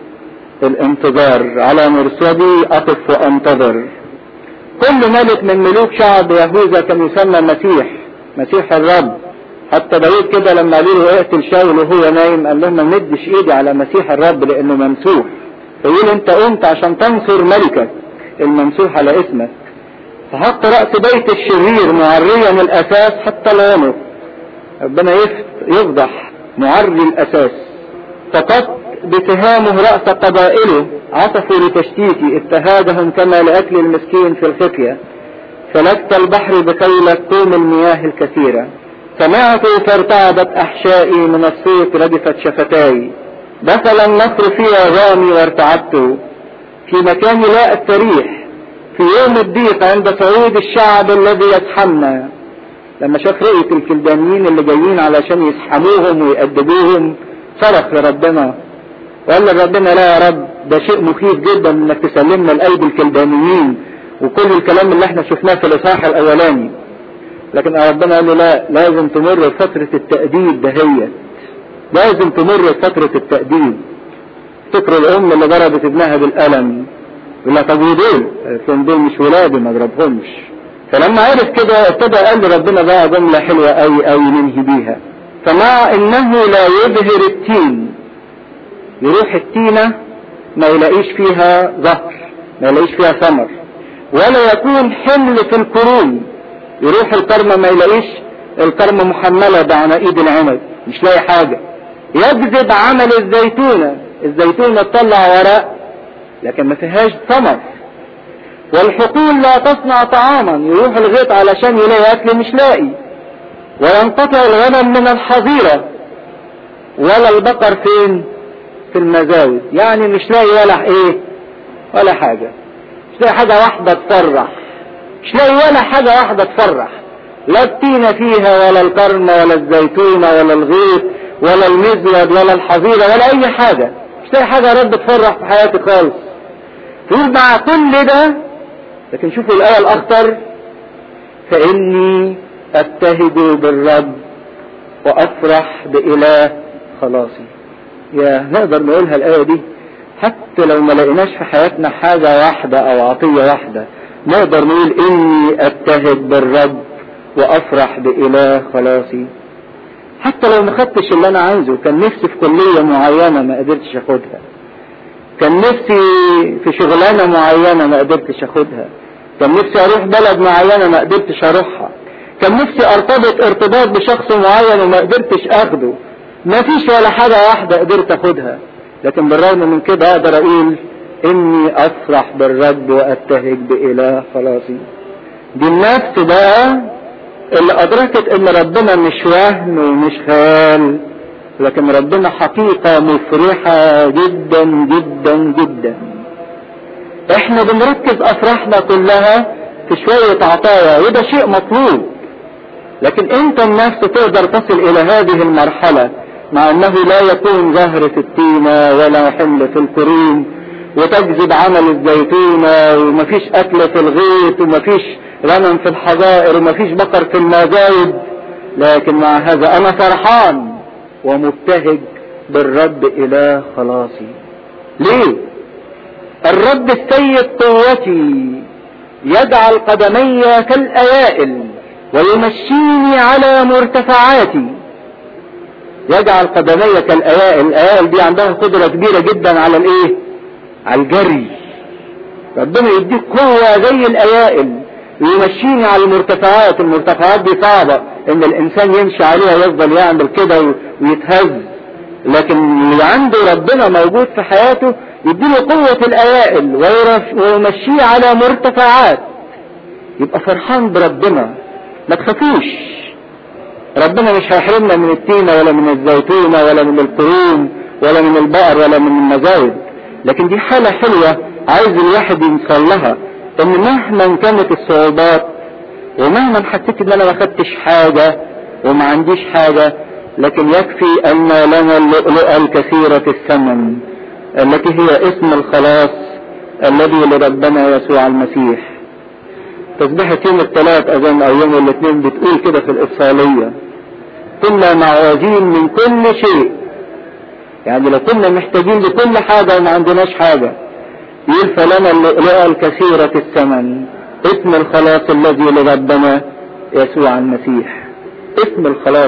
الانتظار على مرصدي اقف وانتظر كل ملك من ملوك شعب يهوذا كان يسمى مسيح مسيح الرب حتى داود كده لما قالوا له اقتل شاول وهو نايم قال لهم ما مدش ايدي على مسيح الرب لانه ممسوح فيقول انت قمت عشان تنصر ملكك الممسوح على اسمك فحط رأس بيت الشرير معريا الاساس حتى العنق ربنا يفضح معري الاساس فقط بسهامه رأس قبائله عطفوا لتشتيتي اتهادهم كما لأكل المسكين في الخفية فلكت البحر بخيلك قوم المياه الكثيرة سمعت فارتعدت أحشائي من الصوت ردفت شفتاي دخل النصر في عظامي وارتعدت في مكان لا أستريح في يوم الضيق عند صعود الشعب الذي يسحمنا لما شاف رؤية الكلدانيين اللي جايين علشان يسحموهم ويأدبوهم صرخ لربنا وقال لربنا لا يا رب ده شيء مخيف جدا انك تسلمنا لايدي الكلدانيين وكل الكلام اللي احنا شفناه في الاصحاح الاولاني لكن ربنا قال له لا لازم تمر فترة التأديب دهيت لازم تمر فترة التأديب فكر الام اللي ضربت ابنها بالقلم يقول لها طب ودول قالت دول مش ولادي ما اضربهمش فلما عرف كده ابتدى قال لربنا بقى جملة حلوة قوي قوي ننهي بيها فمع انه لا يبهر التين يروح التينة ما يلاقيش فيها زهر ما يلاقيش فيها ثمر ولا يكون حمل في القرون يروح الكرمة ما يلاقيش الكرمة محملة بعناقيد العنب مش لاقي حاجة يجذب عمل الزيتونة الزيتونة تطلع ورق لكن ما فيهاش ثمر والحقول لا تصنع طعاما يروح الغيط علشان يلاقي اكل مش لاقي وينقطع الغنم من الحظيرة ولا البقر فين في المزاود يعني مش لاقي ولا ايه ولا حاجة مش لاقي حاجة واحدة تفرح مش لاقي ولا حاجة واحدة تفرح لا التين فيها ولا القرن ولا الزيتونة ولا الغيط ولا المزود ولا الحظيرة ولا اي حاجة مش لاقي حاجة يا رب تفرح في حياتي خالص تقول مع كل ده لكن شوفوا الآية الأخطر فإني أبتهج بالرب وأفرح بإله خلاصي يا نقدر نقولها الآية دي حتى لو ما لقيناش في حياتنا حاجة واحدة أو عطية واحدة نقدر نقول إني أبتهج بالرب وأفرح بإله خلاصي حتى لو ما خدتش اللي أنا عايزه كان نفسي في كلية معينة ما قدرتش أخدها كان نفسي في شغلانة معينة ما قدرتش أخدها كان نفسي أروح بلد معينة ما قدرتش أروحها كان نفسي ارتبط ارتباط بشخص معين وما قدرتش اخده ما فيش ولا حاجة واحدة قدرت اخدها لكن بالرغم من كده اقدر اقول اني افرح بالرب واتهج باله خلاصي دي النفس بقى اللي ادركت ان ربنا مش وهم ومش خيال لكن ربنا حقيقة مفرحة جدا جدا جدا احنا بنركز افراحنا كلها في شوية عطايا وده شيء مطلوب لكن انت النفس تقدر تصل الى هذه المرحلة مع انه لا يكون زهر في التينة ولا حمل في الكروم وتجذب عمل الزيتونة ومفيش اكل في الغيط ومفيش غنم في الحظائر ومفيش بقر في المزايد لكن مع هذا انا فرحان ومبتهج بالرب اله خلاصي ليه الرب السيد قوتي يجعل قدمي كالاوائل ويمشيني على مرتفعاتي يجعل قدمي كالاوائل الاوائل دي عندها قدرة كبيرة جدا على الايه على الجري ربنا يديك قوة زي الاوائل ويمشيني على المرتفعات المرتفعات دي صعبة ان الانسان يمشي عليها ويفضل يعمل كده ويتهز لكن اللي عنده ربنا موجود في حياته يديله قوة الاوائل ويمشيه على مرتفعات يبقى فرحان بربنا ما تخافوش ربنا مش هيحرمنا من التينة ولا من الزيتونة ولا من القرون ولا من البقر ولا من المزايد لكن دي حالة حلوة عايز الواحد يوصل لها ان مهما كانت الصعوبات ومهما حسيت ان انا ما خدتش حاجة وما عنديش حاجة لكن يكفي ان لنا اللؤلؤة الكثيرة الثمن التي هي اسم الخلاص الذي لربنا يسوع المسيح تسبحة يوم الثلاث اظن او يوم الاثنين بتقول كده في الافصالية كنا معوزين من كل شيء يعني لو كنا محتاجين لكل حاجة وما عندناش حاجة يقول فلنا اللؤلؤة الكثيرة الثمن اسم الخلاص الذي لربنا يسوع المسيح اسم الخلاص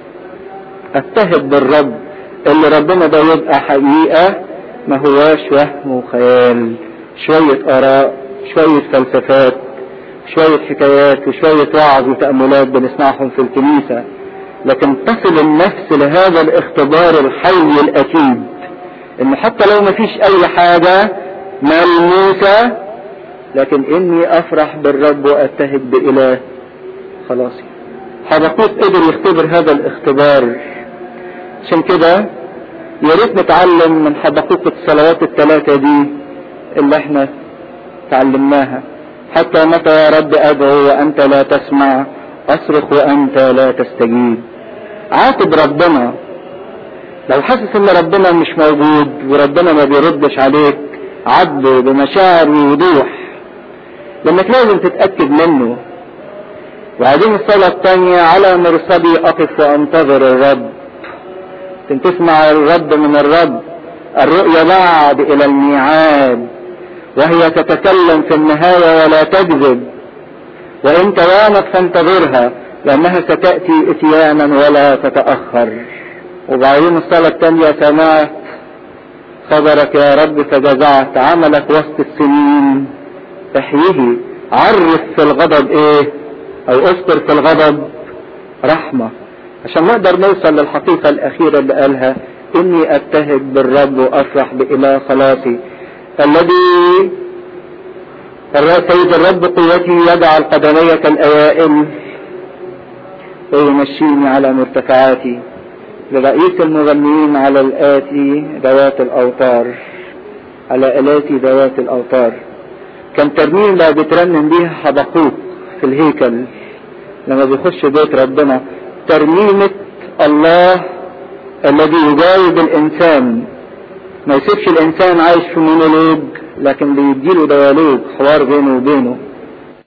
اتهد بالرب اللي ربنا ده يبقى حقيقة ما هواش وهم وخيال شوية اراء شوية فلسفات شوية حكايات وشوية وعظ وتأملات بنسمعهم في الكنيسة لكن تصل النفس لهذا الاختبار الحي الاكيد ان حتى لو ما فيش اي حاجة ملموسة لكن اني افرح بالرب واتهج باله خلاصي حبقوق قدر يختبر هذا الاختبار عشان كده يا ريت نتعلم من حبقوق الصلوات الثلاثة دي اللي احنا تعلمناها حتى متى يا رب ادعو وانت لا تسمع اصرخ وانت لا تستجيب عاتب ربنا لو حاسس ان ربنا مش موجود وربنا ما بيردش عليك عاتبه بمشاعر ووضوح لانك لازم تتأكد منه وبعدين الصلاة الثانية على مرصدي اقف وانتظر الرب تسمع الرب من الرب الرؤيا بعد الى الميعاد وهي تتكلم في النهاية ولا تكذب وإن توانت فانتظرها لأنها ستأتي إتيانا ولا تتأخر وبعدين الصلاة الثانية سمعت خبرك يا رب فجزعت عملك وسط السنين احييه عرف في الغضب ايه او اذكر في الغضب رحمة عشان نقدر نوصل للحقيقة الأخيرة اللي قالها إني أبتهج بالرب وأفرح بإله خلاصي الذي سيد الرب قوتي يجعل قدمي كالأوائل ويمشيني على مرتفعاتي لرئيس المغنيين على الآتي ذوات الأوتار على آلاتي ذوات الأوتار كان ترنيم بقى بترنم بيها حبقوق في الهيكل لما بيخش بيت ربنا ترنيمة الله الذي يجاوب الإنسان ما يسيبش الإنسان عايش في مونولوج لكن بيديله ديالوج حوار بينه وبينه